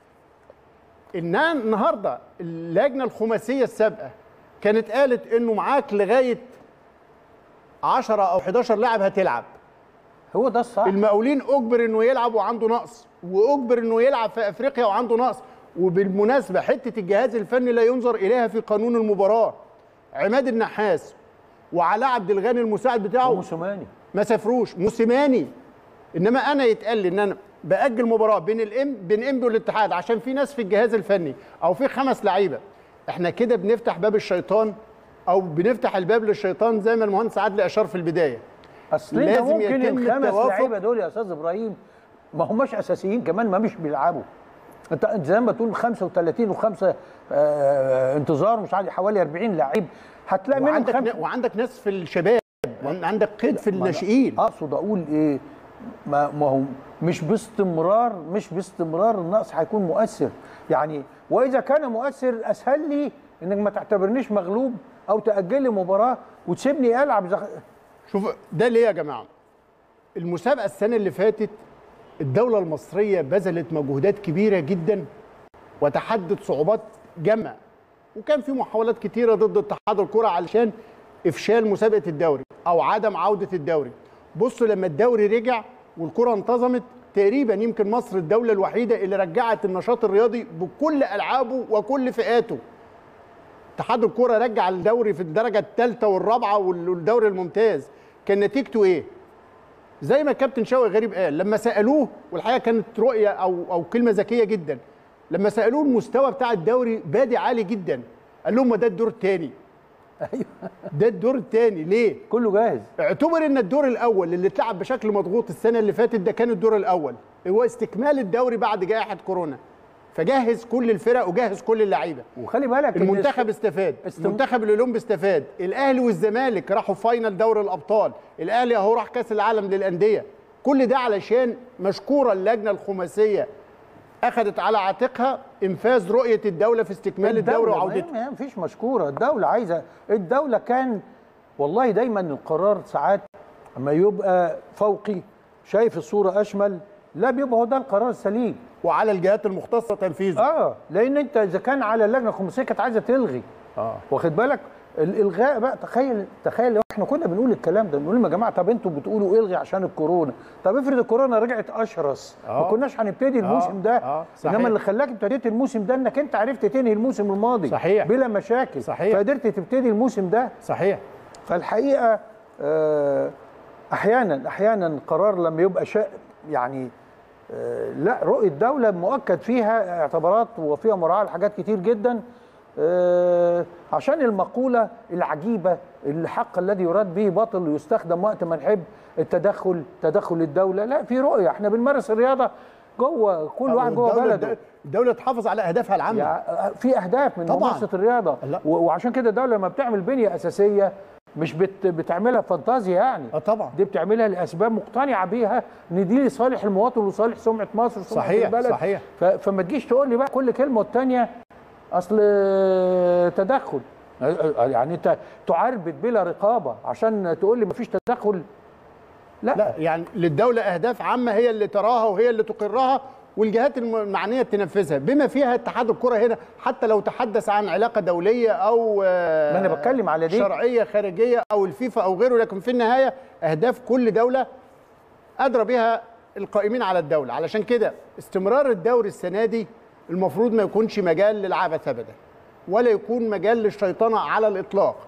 انها النهارده اللجنه الخماسيه السابقه كانت قالت انه معاك لغايه 10 او 11 لاعب هتلعب هو ده الصح المقاولين اجبر انه يلعب وعنده نقص واجبر انه يلعب في افريقيا وعنده نقص وبالمناسبه حته الجهاز الفني لا ينظر اليها في قانون المباراه عماد النحاس وعلاء عبد الغني المساعد بتاعه وموسوماني ما سافروش موسيماني انما انا يتقال لي ان انا باجل مباراه بين الام بين انبي والاتحاد عشان في ناس في الجهاز الفني او في خمس لعيبه احنا كده بنفتح باب الشيطان او بنفتح الباب للشيطان زي ما المهندس عادل اشار في البدايه اصل انت لازم ممكن يتم الخمس التوافق. لعيبه دول يا استاذ ابراهيم ما هماش اساسيين كمان ما مش بيلعبوا انت انت زي ما تقول 35 وخمسه آه انتظار مش عارف حوالي 40 لعيب هتلاقي منهم وعندك خمسه ن- وعندك ناس في الشباب عندك قيد في ما أنا الناشئين اقصد اقول ايه ما, ما هو مش باستمرار مش باستمرار النقص هيكون مؤثر يعني واذا كان مؤثر اسهل لي انك ما تعتبرنيش مغلوب او تاجل لي مباراه وتسيبني العب زخ... شوف ده ليه يا جماعه المسابقه السنه اللي فاتت الدوله المصريه بذلت مجهودات كبيره جدا وتحدت صعوبات جامه وكان في محاولات كتيره ضد اتحاد الكره علشان افشال مسابقه الدوري او عدم عوده الدوري بصوا لما الدوري رجع والكره انتظمت تقريبا يمكن مصر الدوله الوحيده اللي رجعت النشاط الرياضي بكل العابه وكل فئاته اتحاد الكرة رجع الدوري في الدرجة الثالثة والرابعة والدوري الممتاز كان نتيجته ايه؟ زي ما الكابتن شوقي غريب قال لما سألوه والحقيقة كانت رؤية أو أو كلمة ذكية جدا لما سألوه المستوى بتاع الدوري بادي عالي جدا قال لهم ما ده الدور الثاني ايوه ده الدور الثاني ليه؟ كله جاهز اعتبر ان الدور الاول اللي اتلعب بشكل مضغوط السنه اللي فاتت ده كان الدور الاول هو استكمال الدوري بعد جائحه كورونا فجهز كل الفرق وجهز كل اللعيبه وخلي بالك إن المنتخب استفاد استم- المنتخب الاولمبي استفاد الاهلي والزمالك راحوا فاينل دوري الابطال الاهلي اهو راح كاس العالم للانديه كل ده علشان مشكوره اللجنه الخماسيه اخذت على عاتقها انفاذ رؤيه الدوله في استكمال الدوري الدولة- وعودته ما فيش مشكوره الدوله عايزه الدوله كان والله دايما القرار ساعات اما يبقى فوقي شايف الصوره اشمل لا بيبقى هو ده القرار السليم وعلى الجهات المختصه تنفيذه اه لان انت اذا كان على اللجنه الخماسيه كانت عايزه تلغي اه واخد بالك الالغاء بقى تخيل تخيل لو احنا كنا بنقول الكلام ده نقول لهم يا جماعه طب انتوا بتقولوا الغي عشان الكورونا طب افرض الكورونا رجعت اشرس ما آه. كناش هنبتدي الموسم ده آه، صحيح. انما اللي خلاك ابتديت الموسم ده انك انت عرفت تنهي الموسم الماضي صحيح. بلا مشاكل صحيح. فقدرت تبتدي الموسم ده صحيح فالحقيقه آه، احيانا احيانا قرار لما يبقى شيء يعني آه، لا رؤيه دوله مؤكد فيها اعتبارات وفيها مراعاه لحاجات كتير جدا آه، عشان المقوله العجيبه الحق الذي يراد به باطل يستخدم وقت ما نحب التدخل تدخل الدوله لا في رؤيه احنا بنمارس الرياضه جوه كل واحد جوه والدولة- بلده الدولة تحافظ على أهدافها العامة يعني في اهداف من طبعاً. ممارسه الرياضه لا. و- وعشان كده الدوله لما بتعمل بنيه اساسيه مش بت بتعملها فانتازيا يعني اه طبعا دي بتعملها لاسباب مقتنعه بيها ان دي لصالح المواطن ولصالح سمعه مصر وسمعه صحيح، البلد صحيح. ف... فما تجيش تقول لي بقى كل كلمه والتانيه اصل تدخل يعني انت تعربد بلا رقابه عشان تقول لي مفيش تدخل لا, لا يعني للدولة أهداف عامة هي اللي تراها وهي اللي تقرها والجهات الم- المعنية تنفذها بما فيها اتحاد الكرة هنا حتى لو تحدث عن علاقة دولية أو آه، ما أنا بتكلم على دي. شرعية خارجية أو الفيفا أو غيره لكن في النهاية أهداف كل دولة أدرى بها القائمين على الدولة علشان كده استمرار الدوري السنة دي المفروض ما يكونش مجال للعبث أبدا ولا يكون مجال للشيطنة على الإطلاق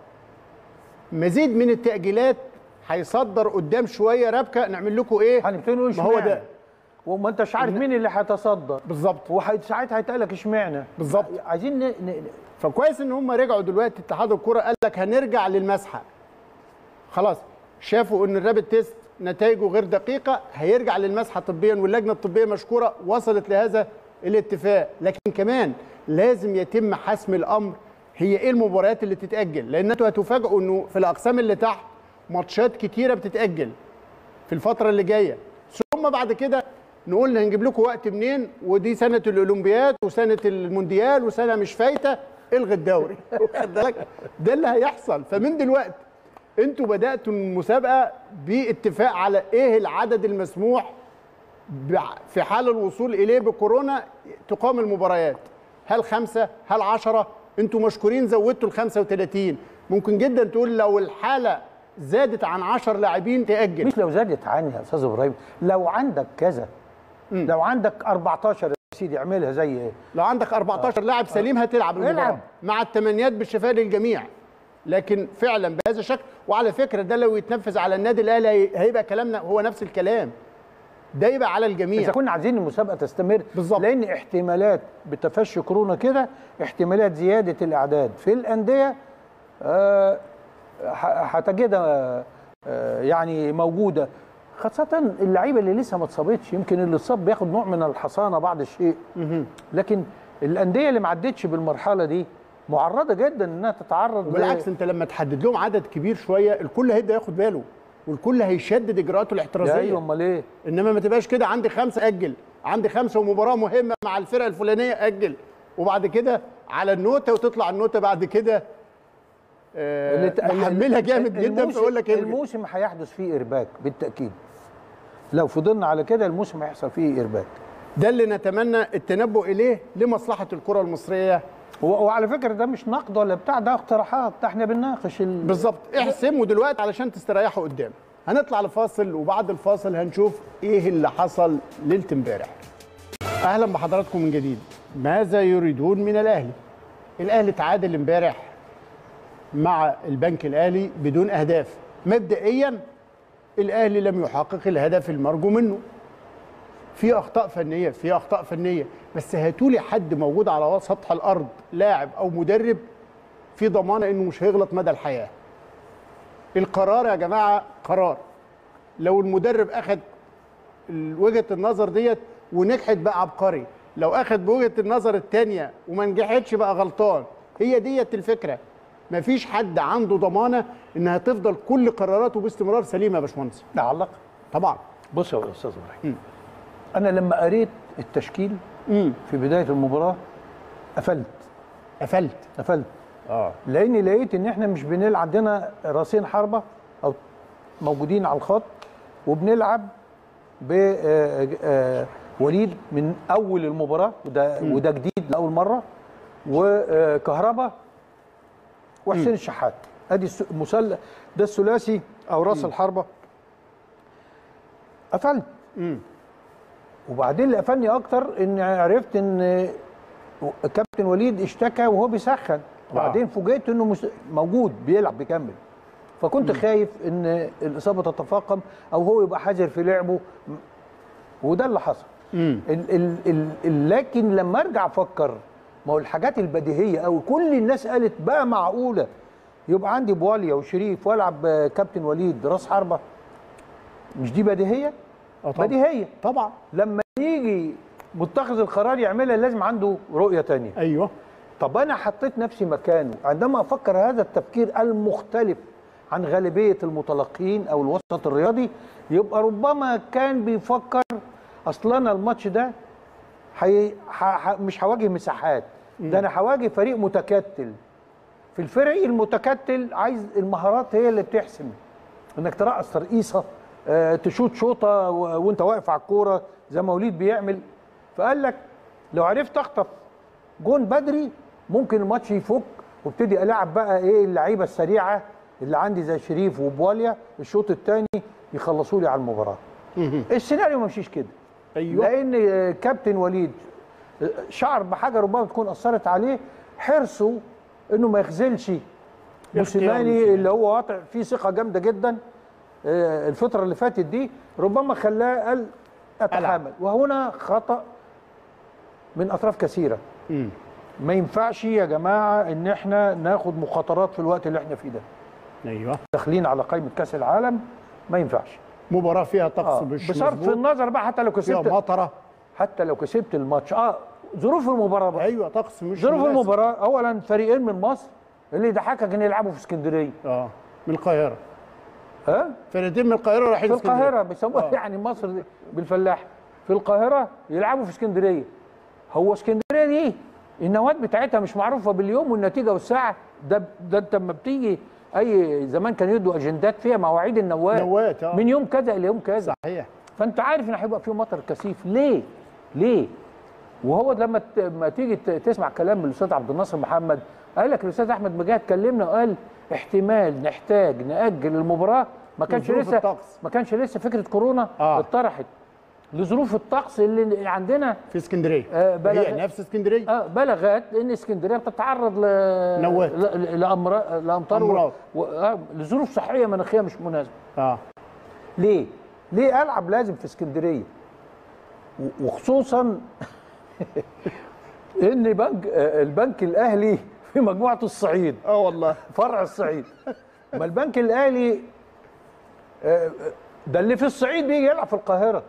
مزيد من التأجيلات هيصدر قدام شوية ربكة نعمل لكم إيه هنبتدي نقول ما هو اشمعنى. ده وما انتش عارف مين اللي هيتصدر بالظبط وساعتها هيتقال لك اشمعنى بالظبط. عايزين ن... ن... فكويس ان هم رجعوا دلوقتي اتحاد الكرة قال لك هنرجع للمسحه خلاص شافوا ان الرابط تيست نتائجه غير دقيقه هيرجع للمسحه طبيا واللجنه الطبيه مشكوره وصلت لهذا الاتفاق لكن كمان لازم يتم حسم الامر هي ايه المباريات اللي تتاجل لان انتوا هتفاجئوا انه في الاقسام اللي تحت ماتشات كتيره بتتاجل في الفتره اللي جايه ثم بعد كده نقول هنجيب لكم وقت منين ودي سنه الاولمبياد وسنه المونديال وسنه مش فايته الغي الدوري واخد بالك ده اللي هيحصل فمن دلوقتي انتوا بداتوا المسابقه باتفاق على ايه العدد المسموح بع- في حال الوصول اليه بكورونا تقام المباريات هل خمسه هل عشرة انتوا مشكورين زودتوا ال 35 ممكن جدا تقول لو الحاله زادت عن 10 لاعبين تاجل مش لو زادت عني يا استاذ ابراهيم لو عندك كذا لو عندك 14 يا سيدي اعملها زي ايه لو عندك 14 لاعب سليم هتلعب المباراه العب. مع التمنيات بالشفاء للجميع لكن فعلا بهذا الشكل وعلى فكره ده لو يتنفذ على النادي الاهلي هي- هيبقى كلامنا هو نفس الكلام ده يبقى على الجميع اذا كنا عايزين المسابقه تستمر بالظبط. لان احتمالات بتفشي كورونا كده احتمالات زياده الاعداد في الانديه آه، ح- هتجدها آه، يعني موجوده خاصة اللعيبة اللي لسه ما اتصابتش يمكن اللي اتصاب بياخد نوع من الحصانة بعض الشيء لكن الأندية اللي ما عدتش بالمرحلة دي معرضة جدا انها تتعرض ل- بالعكس انت لما تحدد لهم عدد كبير شويه الكل هيبدا ياخد باله والكل هيشدد اجراءاته ده الاحترازيه ايوه امال ايه؟ انما ما تبقاش كده عندي خمسه اجل عندي خمسه ومباراه مهمه مع الفرقه الفلانيه اجل وبعد كده على النوته وتطلع النوته بعد كده آه اللي ت- محملها جامد جدا الموسم- فيقول لك إيه الموسم هيحدث فيه ارباك بالتاكيد لو فضلنا على كده الموسم هيحصل فيه ارباك ده اللي نتمنى التنبؤ اليه لمصلحه الكره المصريه و- وعلى فكره ده مش نقد ولا بتاع ده اقتراحات ده احنا بنناقش ال... بالظبط احسموا دلوقتي علشان تستريحوا قدام هنطلع لفاصل وبعد الفاصل هنشوف ايه اللي حصل ليله امبارح اهلا بحضراتكم من جديد ماذا يريدون من الاهلي الاهلي تعادل امبارح مع البنك الاهلي بدون اهداف مبدئيا الاهلي لم يحقق الهدف المرجو منه في اخطاء فنيه في اخطاء فنيه بس هاتوا لي حد موجود على سطح الارض لاعب او مدرب في ضمانه انه مش هيغلط مدى الحياه القرار يا جماعه قرار لو المدرب اخذ ال- وجهه النظر ديت ونجحت بقى عبقري لو اخذ بوجهه النظر الثانيه وما نجحتش بقى غلطان هي ديت الفكره مفيش حد عنده ضمانه انها تفضل كل قراراته باستمرار سليمه يا باشمهندس نعلق طبعا بص يا استاذ ابراهيم انا لما قريت التشكيل امم في بدايه المباراه قفلت قفلت قفلت اه لاني لقيت ان احنا مش بنلعب عندنا راسين حربه او موجودين على الخط وبنلعب بوليد من اول المباراه وده وده جديد لاول مره وكهربا وحسين الشحات ادي الس- المثلث ده الثلاثي او راس الحربه قفلت وبعدين اللي قفلني اكتر ان عرفت ان كابتن وليد اشتكى وهو بيسخن وبعدين فوجئت انه مس- موجود بيلعب بيكمل فكنت خايف ان الاصابه تتفاقم او هو يبقى حذر في لعبه وده اللي حصل ال ال ال ال لكن لما ارجع افكر ما هو الحاجات البديهيه قوي كل الناس قالت بقى معقوله يبقى عندي بواليا وشريف والعب آه، كابتن وليد راس حربه مش دي بديهيه آه طبعا. بديهيه طبعا لما يجي متخذ القرار يعملها لازم عنده رؤيه تانية ايوه طب انا حطيت نفسي مكانه عندما افكر هذا التفكير المختلف عن غالبيه المتلقين او الوسط الرياضي يبقى ربما كان بيفكر اصل انا الماتش ده حي... ح... ح... مش هواجه مساحات ده انا هواجه فريق متكتل في الفريق المتكتل عايز المهارات هي اللي بتحسم انك ترقص ترقيصه آه، تشوط شوطه و- وانت واقف على الكوره زي ما وليد بيعمل فقال لك لو عرفت اخطف جون بدري ممكن الماتش يفك وابتدي العب بقى ايه اللعيبه السريعه اللي عندي زي شريف وبواليا الشوط الثاني يخلصوا لي على المباراه السيناريو ما مشيش كده ايوه لان آه، كابتن وليد آه، شعر بحاجه ربما تكون اثرت عليه حرصه انه ما يخذلش موسيماني موسيماني. اللي هو واقع فيه ثقه جامده جدا آه، الفتره اللي فاتت دي ربما خلاه قال اتحامل وهنا خطا من اطراف كثيره مم. ما ينفعش يا جماعه ان احنا ناخد مخاطرات في الوقت اللي احنا فيه ده ايوه داخلين على قائمه كاس العالم ما ينفعش مباراه فيها طقس آه. مش بصرف مظبوط، النظر بقى حتى لو فيها كسبت مطره حتى لو كسبت الماتش اه ظروف المباراه بقى ايوه طقس مش ظروف مناسب. المباراه اولا فريقين من مصر اللي يضحكك ان يلعبوا في اسكندريه اه من القاهره ها فرقتين من القاهره رايحين في اسكندرية. القاهره بيسموها آه. يعني مصر دي بالفلاح في القاهره يلعبوا في اسكندريه هو اسكندريه دي النواه بتاعتها مش معروفه باليوم والنتيجه والساعه ده ده انت لما بتيجي اي زمان كانوا يدوا اجندات فيها مواعيد النواه نوات، آه. من يوم كذا الى يوم كذا صحيح فانت عارف ان هيبقى فيه مطر كثيف ليه؟ ليه؟ وهو لما ت- لما تيجي ت- تسمع كلام من الاستاذ عبد الناصر محمد قال لك الاستاذ احمد مجاهد كلمنا وقال احتمال نحتاج ناجل المباراه ما كانش لظروف لسه الطقس. ما كانش لسه فكره كورونا آه. اتطرحت لظروف الطقس اللي عندنا في اسكندريه آه، بلد- هي نفس اسكندريه آه بلغت ان اسكندريه بتتعرض ل نوات. ل- ل- لأمرا- لامطار و- أمراض. و... آه لظروف صحيه مناخيه مش مناسبه اه ليه؟ ليه العب لازم في اسكندريه؟ و- وخصوصا ان بنك آه، البنك الاهلي في مجموعه الصعيد اه والله فرع الصعيد ما البنك الاهلي آه، آه، ده اللي في الصعيد بيجي يلعب في القاهره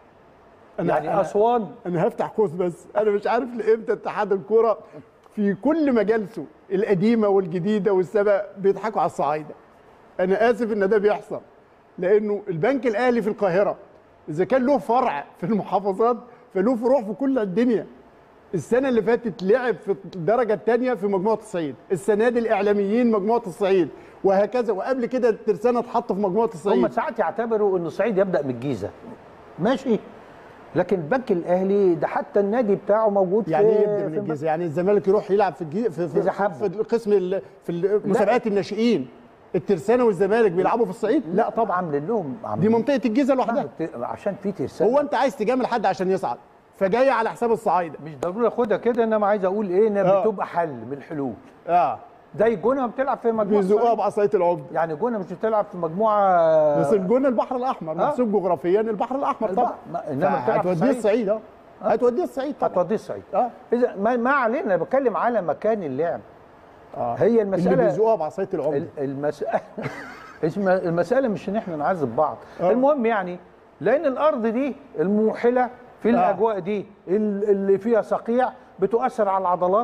يعني اسوان انا هفتح قوس بس انا مش عارف لامتى اتحاد الكوره في كل مجالسه القديمه والجديده والسابقه بيضحكوا على الصعايده انا اسف ان ده بيحصل لانه البنك الاهلي في القاهره اذا كان له فرع في المحافظات فله فروع في كل الدنيا السنه اللي فاتت لعب في الدرجه الثانيه في مجموعه الصعيد السنه دي الاعلاميين مجموعه الصعيد وهكذا وقبل كده الترسانه اتحط في مجموعه هم الصعيد ساعات يعتبروا ان الصعيد يبدا من الجيزه ماشي لكن البنك الاهلي ده حتى النادي بتاعه موجود يعني في ايه يبدا من في الجيزه يعني الزمالك يروح يلعب في الجي... في في, إذا في, حب. في القسم ال... في مسابقات الناشئين الترسانه والزمالك بيلعبوا في الصعيد لا طبعا عاملين لهم دي عاملين منطقه الجيزه لوحدها عشان في ترسانه هو انت عايز تجامل حد عشان يصعد فجاي على حساب الصعايده مش ضروري اخدها كده انما عايز اقول ايه انها آه. بتبقى حل من الحلول اه زي الجونه بتلعب في مجموعه بيزقوها الصعيد. بعصايه العمده يعني الجونه مش بتلعب في مجموعه بس الجون البحر الاحمر محسوب جغرافيا البحر الاحمر البحر- طبعا ما- إنما بتلعب في هتوديه الصعيد. الصعيد اه هتوديه الصعيد طبعا هتوديه الصعيد اه اذا ما, ما علينا انا بتكلم على مكان اللعب اه هي اللي المساله بيزقوها بعصايه العمده ال- المساله اسم- المساله مش ان احنا نعذب بعض آه. المهم يعني لان الارض دي الموحله في الاجواء دي ال- اللي فيها صقيع بتؤثر على العضلات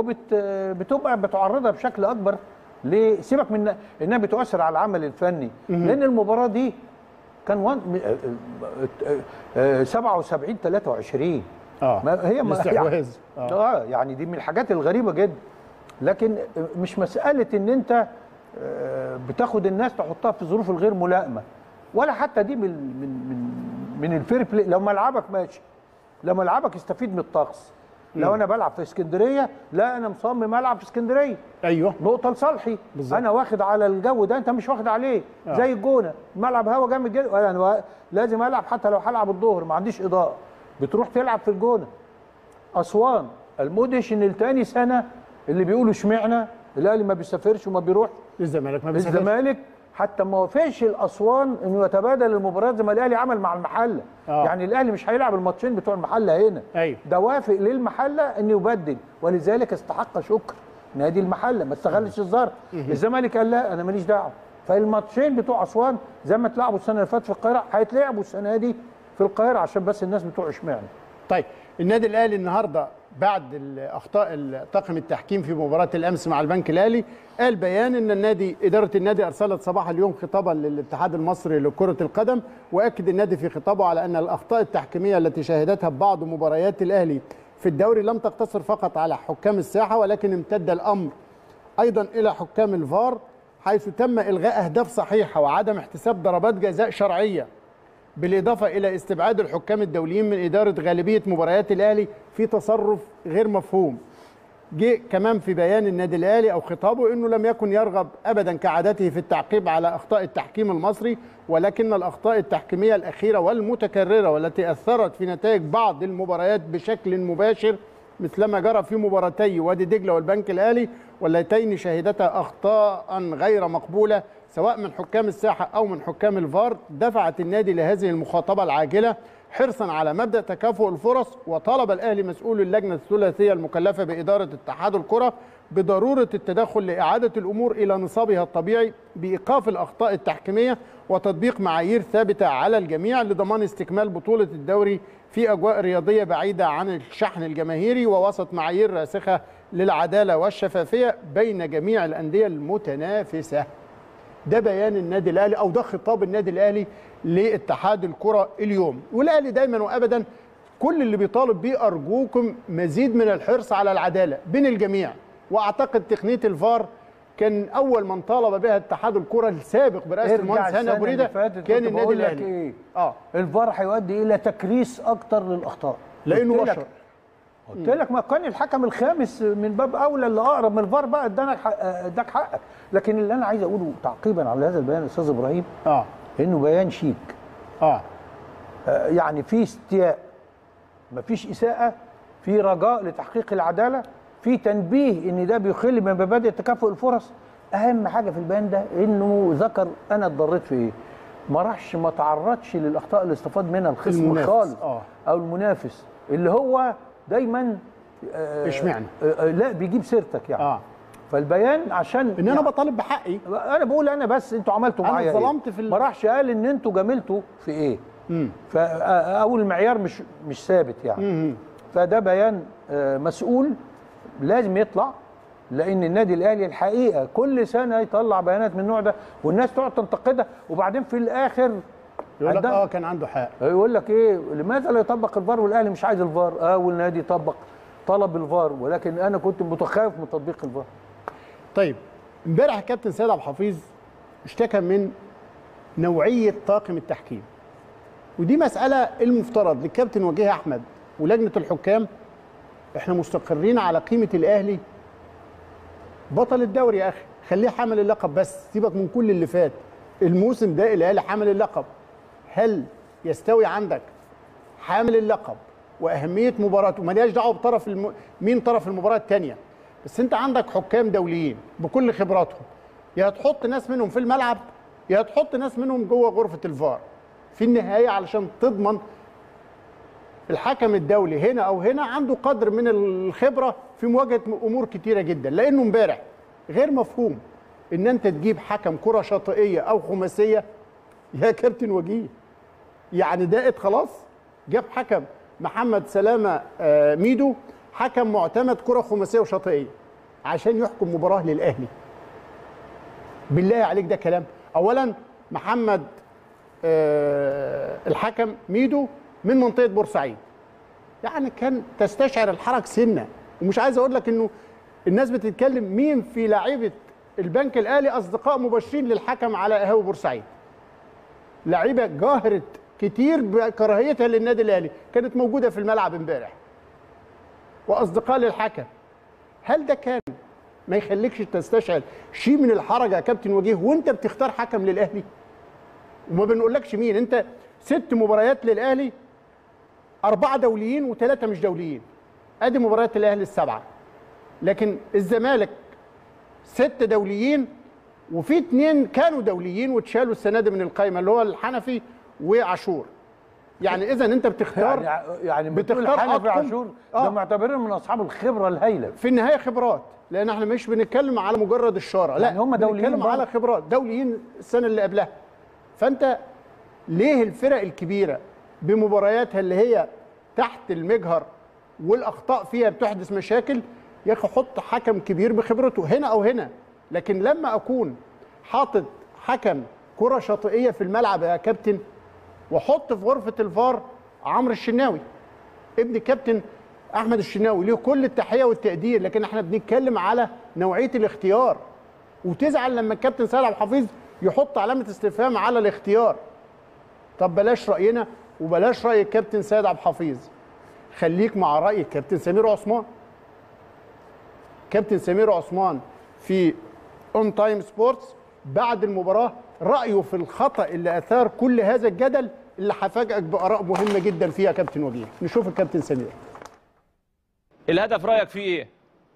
وبتبقى بتعرضها بشكل اكبر ل- سيبك من انها بتؤثر على العمل الفني لان المباراه دي كان وان م- آه، آه، آه، 77 23 اه ما هي ما الاستحواذ يعني اه اه يعني دي من الحاجات الغريبه جدا لكن مش مساله ان انت آه، بتاخد الناس تحطها في ظروف الغير ملائمه ولا حتى دي من من من من الفير بلاي لو ملعبك ماشي لو ملعبك استفيد من الطقس لو انا بلعب في اسكندريه لا انا مصمم العب في اسكندريه ايوه نقطه لصالحي بالظبط. انا واخد على الجو ده انت مش واخد عليه آه. زي الجونه ملعب هوا جامد جدا انا وا- لازم العب حتى لو هلعب الظهر ما عنديش اضاءه بتروح تلعب في الجونه اسوان المدهش ان التاني سنه اللي بيقولوا اشمعنى الاهلي ما بيسافرش وما بيروح الزمالك ما بيسافرش الزمالك حتى ما وافقش الاسوان انه يتبادل المباريات زي ما الاهلي عمل مع المحله آه. يعني الاهلي مش هيلعب الماتشين بتوع المحله هنا أيوة. ده وافق للمحله انه يبدل ولذلك استحق شكر نادي المحله ما استغلش الظرف الزمالك قال لا انا ماليش دعوه فالماتشين بتوع اسوان زي ما اتلعبوا السنه اللي فاتت في القاهره هيتلعبوا السنه دي في القاهره عشان بس الناس بتوع اشمعنى طيب النادي الاهلي النهارده بعد الاخطاء طاقم التحكيم في مباراه الامس مع البنك الاهلي قال بيان ان النادي اداره النادي ارسلت صباح اليوم خطابا للاتحاد المصري لكره القدم واكد النادي في خطابه على ان الاخطاء التحكيميه التي شهدتها بعض مباريات الاهلي في الدوري لم تقتصر فقط على حكام الساحه ولكن امتد الامر ايضا الى حكام الفار حيث تم الغاء اهداف صحيحه وعدم احتساب ضربات جزاء شرعيه بالإضافة إلى استبعاد الحكام الدوليين من إدارة غالبية مباريات الأهلي في تصرف غير مفهوم جه كمان في بيان النادي الأهلي أو خطابه أنه لم يكن يرغب أبدا كعادته في التعقيب على أخطاء التحكيم المصري ولكن الأخطاء التحكيمية الأخيرة والمتكررة والتي أثرت في نتائج بعض المباريات بشكل مباشر مثلما جرى في مباراتي وادي دجله والبنك الاهلي واللتين شهدتا اخطاء غير مقبوله سواء من حكام الساحه او من حكام الفار دفعت النادي لهذه المخاطبه العاجله حرصا على مبدا تكافؤ الفرص وطلب الاهلي مسؤول اللجنه الثلاثيه المكلفه باداره اتحاد الكره بضروره التدخل لاعاده الامور الى نصابها الطبيعي بايقاف الاخطاء التحكيميه وتطبيق معايير ثابته على الجميع لضمان استكمال بطوله الدوري في اجواء رياضيه بعيده عن الشحن الجماهيري ووسط معايير راسخه للعداله والشفافيه بين جميع الانديه المتنافسه. ده بيان النادي الاهلي او ده خطاب النادي الاهلي لاتحاد الكره اليوم، والاهلي دايما وابدا كل اللي بيطالب بيه ارجوكم مزيد من الحرص على العداله بين الجميع، واعتقد تقنيه الفار كان اول من طالب بها اتحاد الكره السابق برئاسه المهندس هاني ابو ريده كان النادي الاهلي. ايه اه الفار هيؤدي الى تكريس اكتر للاخطاء لانه قلت لك- بشر قلت لك ما كان الحكم الخامس من باب اولى اللي اقرب من الفار بقى اداك حق- اداك حقك لكن اللي انا عايز اقوله تعقيبا على هذا البيان يا استاذ ابراهيم اه انه بيان شيك اه آه، يعني في استياء مفيش اساءه في رجاء لتحقيق العداله في تنبيه ان ده بيخل من مبادئ تكافؤ الفرص اهم حاجه في البيان ده انه ذكر انا اتضريت في ايه ما راحش ما تعرضش للاخطاء اللي استفاد منها الخصم المنافس، خالص آه. او المنافس اللي هو دايما آه، اشمعنى؟ آه، آه، لا بيجيب سيرتك يعني اه فالبيان عشان ان انا بطالب بحقي انا بقول انا بس انتوا عملتوا أنا معايا إيه؟ ظلمت في ال- ما راحش قال ان انتوا جاملتوا في ايه مم. فاول المعيار مش مش ثابت يعني مم. فده بيان آه، مسؤول لازم يطلع لان النادي الاهلي الحقيقه كل سنه يطلع بيانات من النوع ده والناس تقعد تنتقدها وبعدين في الاخر يقول لك عندنا- اه كان عنده حق يقول لك ايه لماذا لا يطبق الفار والاهلي مش عايز الفار اه والنادي طبق طلب الفار ولكن انا كنت متخوف من تطبيق الفار طيب امبارح الكابتن سيد عبد الحفيظ اشتكى من نوعيه طاقم التحكيم ودي مساله المفترض للكابتن وجيه احمد ولجنه الحكام احنا مستقرين على قيمه الاهلي بطل الدوري يا اخي خليه حامل اللقب بس سيبك من كل اللي فات الموسم ده الاهلي حامل اللقب هل يستوي عندك حامل اللقب واهميه مباراته مالهاش دعوه بطرف الم... مين طرف المباراه الثانيه بس انت عندك حكام دوليين بكل خبراتهم يا تحط ناس منهم في الملعب يا تحط ناس منهم جوه غرفه الفار في النهايه علشان تضمن الحكم الدولي هنا او هنا عنده قدر من الخبره في مواجهه امور كتيره جدا لانه امبارح غير مفهوم ان انت تجيب حكم كره شاطئيه او خماسيه يا كابتن وجيه يعني دقت خلاص جاب حكم محمد سلامه آه، ميدو حكم معتمد كره خماسيه وشاطئيه عشان يحكم مباراه للاهلي بالله عليك ده كلام اولا محمد آه، الحكم ميدو من منطقه بورسعيد يعني كان تستشعر الحرج سنه ومش عايز اقول لك انه الناس بتتكلم مين في لعيبه البنك الاهلي اصدقاء مباشرين للحكم على قهوه بورسعيد لعيبه جاهرت كتير بكراهيتها للنادي الاهلي كانت موجوده في الملعب امبارح واصدقاء للحكم هل ده كان ما يخليكش تستشعر شيء من الحرج يا كابتن وجيه وانت بتختار حكم للاهلي وما بنقولكش مين انت ست مباريات للاهلي اربعه دوليين وثلاثه مش دوليين ادي مباريات الاهلي السبعه لكن الزمالك ست دوليين وفي اثنين كانوا دوليين واتشالوا السنه دي من القائمه اللي هو الحنفي وعاشور يعني اذا انت بتختار يعني يعني بتقول بتختار حنفي أطقم. عاشور آه. ده معتبرين من اصحاب الخبره الهائله في النهايه خبرات لان احنا مش بنتكلم على مجرد الشاره لا يعني هم دوليين بنتكلم برضه. على خبرات دوليين السنه اللي قبلها فانت ليه الفرق الكبيره بمبارياتها اللي هي تحت المجهر والاخطاء فيها بتحدث مشاكل يا اخي حط حكم كبير بخبرته هنا او هنا لكن لما اكون حاطط حكم كره شاطئيه في الملعب يا كابتن واحط في غرفه الفار عمرو الشناوي ابن كابتن احمد الشناوي له كل التحيه والتقدير لكن احنا بنتكلم على نوعيه الاختيار وتزعل لما الكابتن سيد عبد الحفيظ يحط علامه استفهام على الاختيار طب بلاش راينا وبلاش راي الكابتن سيد عبد الحفيظ خليك مع راي الكابتن سمير عثمان كابتن سمير عثمان في اون تايم سبورتس بعد المباراه رايه في الخطا اللي اثار كل هذا الجدل اللي هفاجئك باراء مهمه جدا فيها كابتن وجيه نشوف الكابتن سمير الهدف رايك فيه ايه؟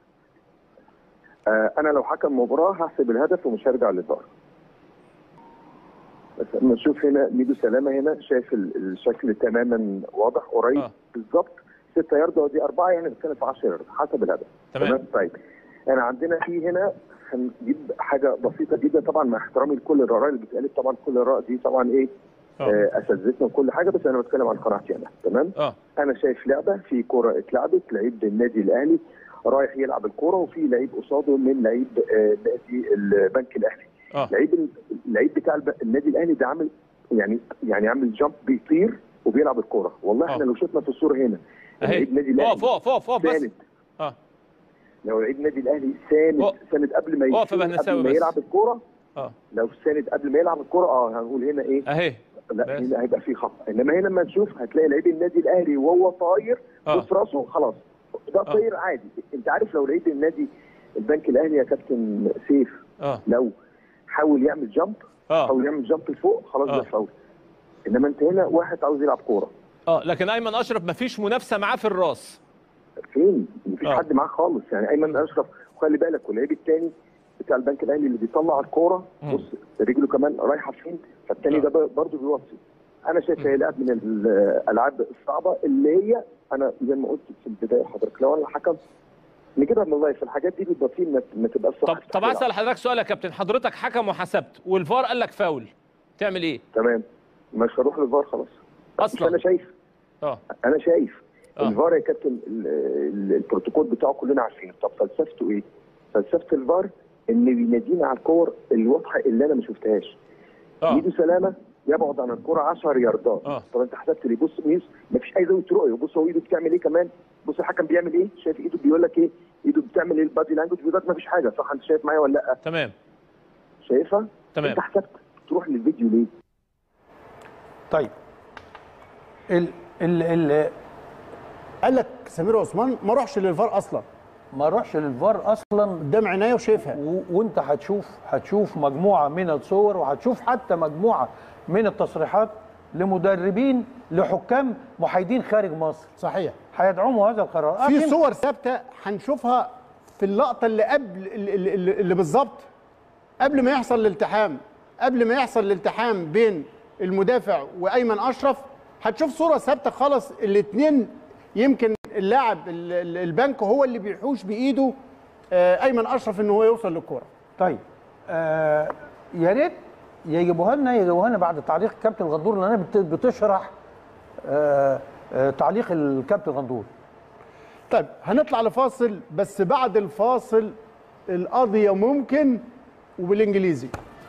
آه، انا لو حكم مباراه هحسب الهدف ومش هرجع للفار بس اما نشوف هنا ميدو سلامه هنا شايف ال- الشكل تماما واضح قريب آه. بالظبط 6 ياردة ودي 4 يعني بتتكلم في 10 ياردة حسب الهدف تمام. طيب انا عندنا في هنا هنجيب حاجه بسيطه جدا طبعا مع احترامي لكل الاراء اللي بتقالت طبعا كل الاراء دي طبعا ايه اه آه، اساتذتنا وكل حاجه بس انا بتكلم عن قناعتي انا تمام اه انا شايف لعبه في كره اتلعبت لعيب النادي الاهلي رايح يلعب الكره وفي لعيب قصاده من لعيب آه، نادي البنك الاهلي اه لعيب اللعيب بتاع الب- النادي الاهلي ده عامل يعني يعني عامل جامب بيطير وبيلعب الكره والله آه. احنا لو شفنا في الصوره هنا اهي لعيب النادي الاهلي اقف اقف اقف اقف بس ساند اه لو لعيب النادي الاهلي ساند أقف. ساند قبل ما أقف يا يشوط، بهنساوي قبل ما بس. يلعب الكره اه لو ساند قبل ما يلعب الكره اه هنقول هنا ايه اهي لا بس. هنا هيبقى في خطا انما هنا لما نشوف هتلاقي لعيب النادي الاهلي وهو طاير آه. بص راسه خلاص ده آه. طاير عادي انت عارف لو لعيب النادي البنك الاهلي يا كابتن سيف اه لو حاول يعمل جامب اه حاول يعمل جامب لفوق خلاص آه. ده فاول انما انت هنا واحد عاوز يلعب كوره اه لكن ايمن اشرف مفيش منافسه معاه في الراس فين مفيش آه. حد معاه خالص يعني ايمن اشرف وخلي بالك واللعيب الثاني بتاع البنك الاهلي اللي بيطلع الكوره مم. بص رجله كمان رايحه فين فالثاني آه. ده برضه بيوصي انا شايف هي لعب من الالعاب الصعبه اللي هي انا زي ما قلت في البدايه لحضرتك لو انا الحكم نجيبها من اللايف الحاجات دي بيبقى فيه ما- ما تبقاش صح طب طب اسال حضرتك سؤال يا كابتن حضرتك حكم وحسبت والفار قال لك فاول تعمل ايه تمام مش هروح للفار خلاص مش اصلا انا شايف اه انا شايف آه. الفار يا كابتن ال- ال- البروتوكول بتاعه كلنا عارفينه طب فلسفته ايه؟ فلسفه الفار ان بينادينا على الكور الواضحه اللي انا ما شفتهاش اه ميدو سلامه يبعد عن الكره 10 ياردات آه. طب انت حسبت لي بص ميس مفيش اي زاويه رؤيه بص هو ايده بتعمل ايه كمان بص الحكم بيعمل ايه شايف ايده بيقول لك ايه ايده بتعمل ايه البادي لانجوج بيقول لك مفيش حاجه صح انت شايف معايا ولا لا تمام شايفها تمام انت حسبت تروح للفيديو ليه طيب ال ال ال قال لك سمير عثمان ما اروحش للفار اصلا ما اروحش للفار اصلا قدام عينيا وشايفها و- وانت هتشوف هتشوف مجموعه من الصور وهتشوف حتى مجموعه من التصريحات لمدربين لحكام محايدين خارج مصر صحيح هيدعموا هذا القرار في أكيد. صور ثابته هنشوفها في اللقطه اللي قبل اللي, اللي, اللي بالظبط قبل ما يحصل الالتحام قبل ما يحصل الالتحام بين المدافع وايمن اشرف هتشوف صوره ثابته خالص الاثنين يمكن اللاعب ال- ال- البنك هو اللي بيحوش بايده آه، ايمن اشرف ان هو يوصل للكوره طيب آه يا ريت يجيبوها لنا يجيبوها لنا بعد تعليق الكابتن غندور لان انا بت- بتشرح آه آه تعليق الكابتن غندور طيب هنطلع لفاصل بس بعد الفاصل القضية ممكن وبالانجليزي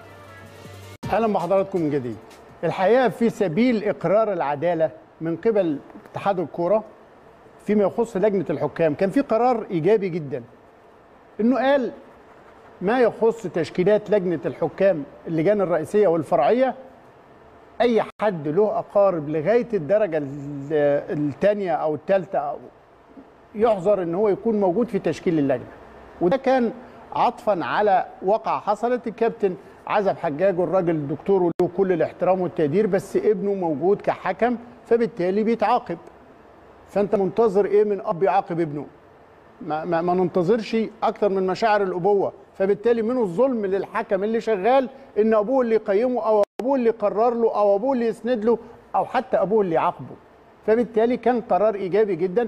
اهلا بحضراتكم من جديد الحقيقه في سبيل اقرار العداله من قبل اتحاد الكوره فيما يخص لجنه الحكام كان في قرار ايجابي جدا انه قال ما يخص تشكيلات لجنه الحكام اللجان الرئيسيه والفرعيه اي حد له اقارب لغايه الدرجه الثانيه او الثالثه او يحظر ان هو يكون موجود في تشكيل اللجنه وده كان عطفا على واقعه حصلت الكابتن عزب حجاج والراجل دكتور وله كل الاحترام والتقدير بس ابنه موجود كحكم فبالتالي بيتعاقب فانت منتظر ايه من اب يعاقب ابنه ما, ما, ما ننتظرش اكتر من مشاعر الابوه فبالتالي من الظلم للحكم اللي شغال ان ابوه اللي يقيمه او ابوه اللي يقرر له او ابوه اللي يسند له او حتى ابوه اللي يعاقبه فبالتالي كان قرار ايجابي جدا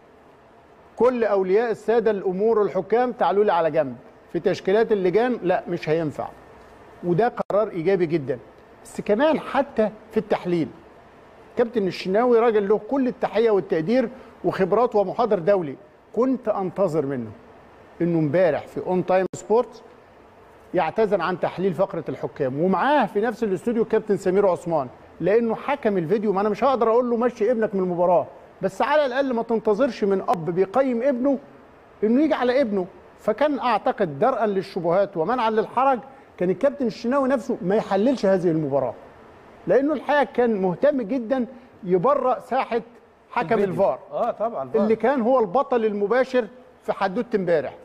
كل اولياء الساده الامور الحكام تعالوا لي على جنب في تشكيلات اللجان لا مش هينفع وده قرار ايجابي جدا بس كمان حتى في التحليل كابتن الشناوي راجل له كل التحيه والتقدير وخبرات ومحاضر دولي كنت انتظر منه انه امبارح في اون تايم سبورتس يعتذر عن تحليل فقره الحكام ومعاه في نفس الاستوديو كابتن سمير عثمان لانه حكم الفيديو ما انا مش هقدر اقول له مشي ابنك من المباراه بس على الاقل ما تنتظرش من اب بيقيم ابنه انه يجي على ابنه فكان اعتقد درءا للشبهات ومنعا للحرج كان الكابتن الشناوي نفسه ما يحللش هذه المباراه لانه الحقيقه كان مهتم جدا يبرأ ساحه حكم الفيديو. الفار اه طبعا اللي كان هو البطل المباشر في حدوته امبارح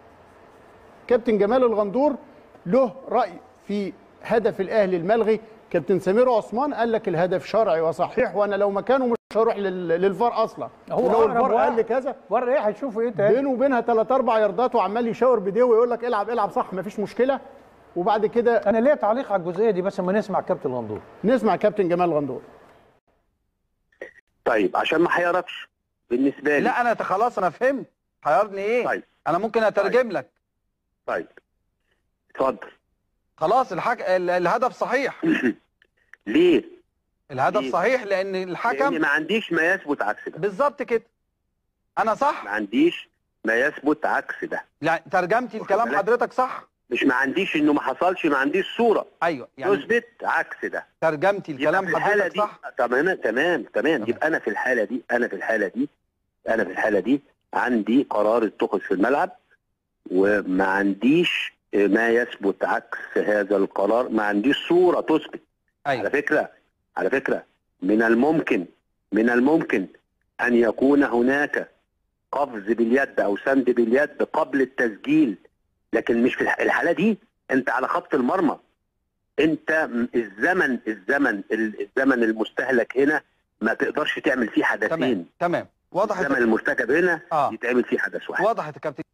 كابتن جمال الغندور له راي في هدف الاهلي الملغي كابتن سمير عثمان قال لك الهدف شرعي وصحيح وانا لو مكانه مش هروح لل- للفار اصلا هو ولو أقرب الفار قال واحد. لي كذا بره ايه هيشوفوا ايه تاني بينه وبينها ثلاث اربع ياردات وعمال يشاور بايديه ويقول لك العب العب صح مفيش مشكله وبعد كده انا ليا تعليق على الجزئيه دي بس اما نسمع كابتن غندور نسمع كابتن جمال غندور طيب عشان ما حيركش بالنسبه لي لا انا خلاص انا فهمت حيرني ايه طيب. انا ممكن اترجم لك طيب اتفضل خلاص الحك... ال- الهدف صحيح ليه؟ الهدف ليه؟ صحيح لان لان الحكم ما عنديش ما يثبت عكس ده بالظبط كده انا صح ما عنديش ما يثبت عكس ده لا ترجمتي واخد الكلام بالك؟ حضرتك صح مش ما عنديش انه ما حصلش ما عنديش صوره ايوه يعني تثبت عكس ده ترجمتي يبقى الكلام في الحاله حضرتك دي صح تمام تمام تمام يبقى انا في الحاله دي انا في الحاله دي انا في الحاله دي عندي قرار اتخذ في الملعب وما عنديش ما يثبت عكس هذا القرار ما عنديش صوره تثبت على ايوه فكرة على فكرة من الممكن من الممكن أن يكون هناك قفز باليد أو سند باليد قبل التسجيل لكن مش في الح- الحالة دي أنت على خط المرمى أنت م- الزمن الزمن ال- الزمن المستهلك هنا ما تقدرش تعمل فيه حدثين تمام تمام وضحت الزمن المرتكب هنا اه يتعمل فيه حدث واحد وضحت يا كابتن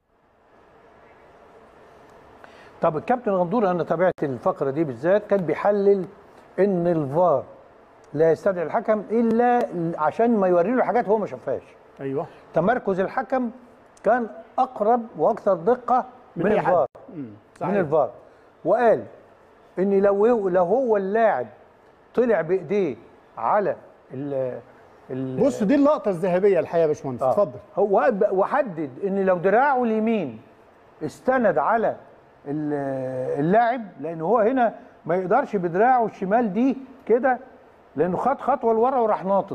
طب الكابتن غندور انا تابعت الفقره دي بالذات كان بيحلل ان الفار لا يستدعي الحكم الا عشان ما يوري له حاجات هو ما شافهاش ايوه تمركز الحكم كان اقرب واكثر دقه من, من أي حد. الفار مم. من صحيح. الفار وقال ان لو هو لو هو اللاعب طلع بايديه على ال ال بص دي اللقطه الذهبيه الحقيقه يا باشمهندس آه. اتفضل هو ب- وحدد ان لو دراعه اليمين استند على ال- اللاعب لان هو هنا ما يقدرش بدراعه الشمال دي كده لانه خد خطوه لورا وراح ناطط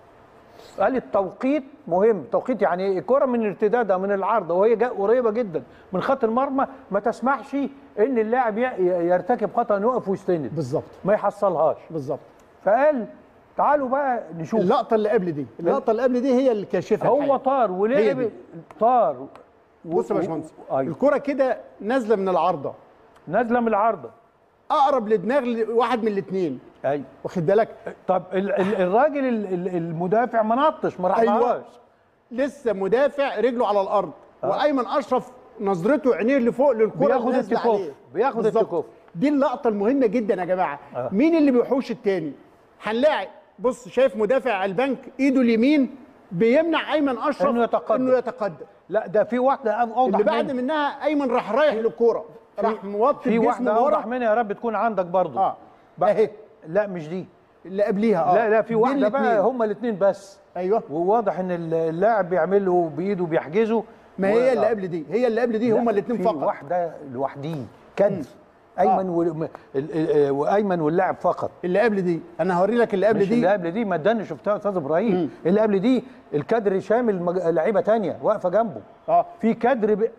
قال التوقيت مهم توقيت يعني إيه؟ الكره من ارتدادها من العارضه وهي جا قريبه جدا من خط المرمى ما تسمحش ان اللاعب ي- يرتكب خطا انه يقف ويستند بالظبط ما يحصلهاش بالظبط فقال تعالوا بقى نشوف اللقطه اللي قبل دي اللقطه اللي قبل دي هي اللي كاشفها هو الحقيقة. طار هي ولعب دي. طار و- بص يا و- باشمهندس ايوه الكره كده نازله من العارضه نازله من العارضه اقرب لدماغ ل- واحد من الاثنين ايوه واخد بالك طب ال ال الراجل ال ال المدافع ما نطش ما ايوه راحلهاش لسه مدافع رجله على الارض وايمن اشرف نظرته عينيه لفوق للكره بياخد اللي نازلة التكوف. عليه. بياخد بالظبط. التكوف. دي اللقطه المهمه جدا يا جماعه آه. مين اللي بيحوش التاني هنلاقي بص شايف مدافع على البنك ايده اليمين بيمنع ايمن اشرف إنه يتقدم. انه يتقدم لا ده في واحده اوضح اللي بعد منها. منها ايمن راح رايح للكوره راح موطي في جسمه واحده لورا اوضح منها يا رب تكون عندك برضو اه اهي لا مش دي اللي قبليها اه لا لا في دي واحده بقى الاتنين. هما الاثنين بس ايوه وواضح ان اللاعب بيعمل له بايده بيحجزه ما و- هي اللي قبل دي هي اللي قبل دي لا، هما الاثنين في فقط واحده لوحديه كدر ايمن و... ال- ال- وايمن واللاعب فقط اللي قبل دي انا هوري لك اللي قبل مش دي اللي قبل دي ما اداني شفتها يا استاذ ابراهيم اللي قبل دي الكادر شامل مج- لعيبه تانية واقفه جنبه اه في كادر ب...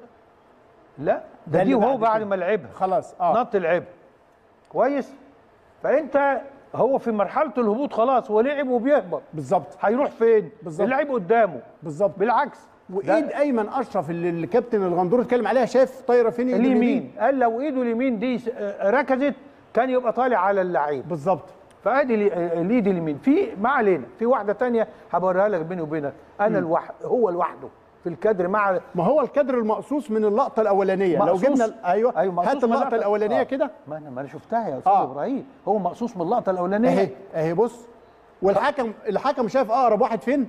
لا ده ده اللي دي وهو بعد بعد كده. ما لعبها خلاص اه نط لعبها كويس فانت هو في مرحله الهبوط خلاص هو لعب وبيهبط بالظبط هيروح فين بالظبط. اللعيب قدامه بالظبط بالعكس وايد ده ايمن اشرف اللي الكابتن الغندور اتكلم عليها شايف طايره فين ايده اليمين قال لو ايده اليمين دي س- آه، ركزت كان يبقى طالع على اللعيب بالظبط فادي ال- اليد اليمين في ما علينا في واحده تانية هبوريها لك بيني وبينك انا الواحد هو لوحده في الكادر مع ما هو الكادر المقصوص من اللقطه الاولانيه لو مقصوص- جبنا ال- ايوه, ايوه مقصوص هات من اللقطه الاولانيه آه. كده ما انا ما انا شفتها يا استاذ آه. ابراهيم هو مقصوص من اللقطه الاولانيه اهي اهي بص والحكم الحكم شايف اقرب واحد فين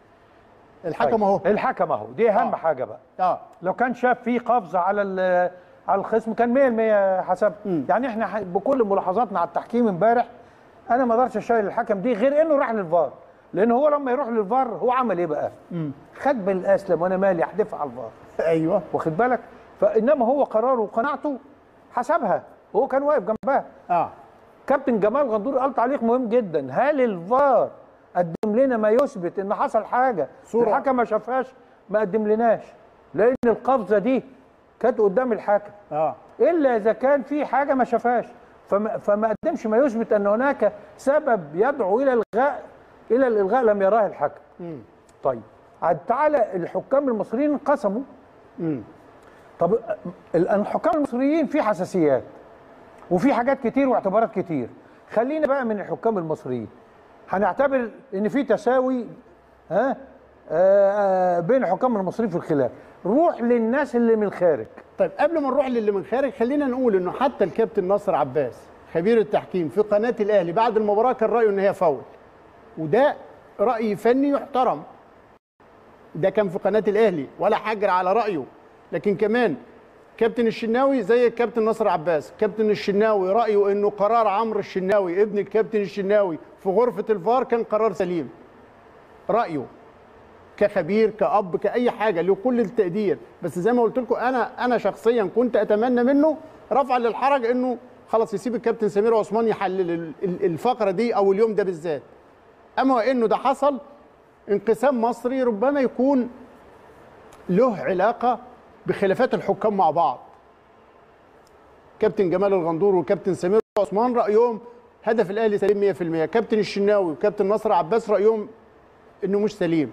الحكم اهو الحكم اهو دي اهم آه. حاجه بقى اه لو كان شاف في قفزه على ال- على الخصم كان 100% حسب يعني احنا ح- بكل ملاحظاتنا على التحكيم امبارح انا ما اقدرش اشيل الحكم دي غير انه راح للفار لان هو لما يروح للفار هو عمل ايه بقى؟ خد بالاسلم وانا مالي احدفها على الفار ايوه واخد بالك؟ فانما هو قراره وقناعته حسبها وهو كان واقف جنبها اه كابتن جمال غندور قال تعليق مهم جدا هل الفار قدم لنا ما يثبت ان حصل حاجه صورة. الحكم ما شافهاش ما قدم لناش لان القفزه دي كانت قدام الحكم اه الا اذا كان في حاجه ما شافهاش فما, فما قدمش ما يثبت ان هناك سبب يدعو الى الغاء الى الالغاء لم يراه الحكم طيب عاد تعالى الحكام المصريين انقسموا امم طب ال- الحكام المصريين في حساسيات وفي حاجات كتير واعتبارات كتير خلينا بقى من الحكام المصريين هنعتبر ان في تساوي ها آه، آه، بين الحكام المصريين في الخلاف روح للناس اللي من الخارج طيب قبل ما نروح للي من خارج خلينا نقول انه حتى الكابتن ناصر عباس خبير التحكيم في قناه الاهلي بعد المباراه كان رايه ان هي فاول وده راي فني يحترم ده كان في قناه الاهلي ولا حجر على رايه لكن كمان كابتن الشناوي زي الكابتن ناصر عباس كابتن الشناوي رايه انه قرار عمرو الشناوي ابن الكابتن الشناوي في غرفه الفار كان قرار سليم رايه كخبير كأب كأي حاجة له كل التقدير بس زي ما قلت لكم أنا أنا شخصيا كنت أتمنى منه رفع للحرج إنه خلاص يسيب الكابتن سمير عثمان يحلل ال- ال- الفقرة دي أو اليوم ده بالذات أما إنه ده حصل انقسام مصري ربما يكون له علاقة بخلافات الحكام مع بعض كابتن جمال الغندور وكابتن سمير عثمان رأيهم هدف الأهلي سليم 100% كابتن الشناوي وكابتن نصر عباس رأيهم إنه مش سليم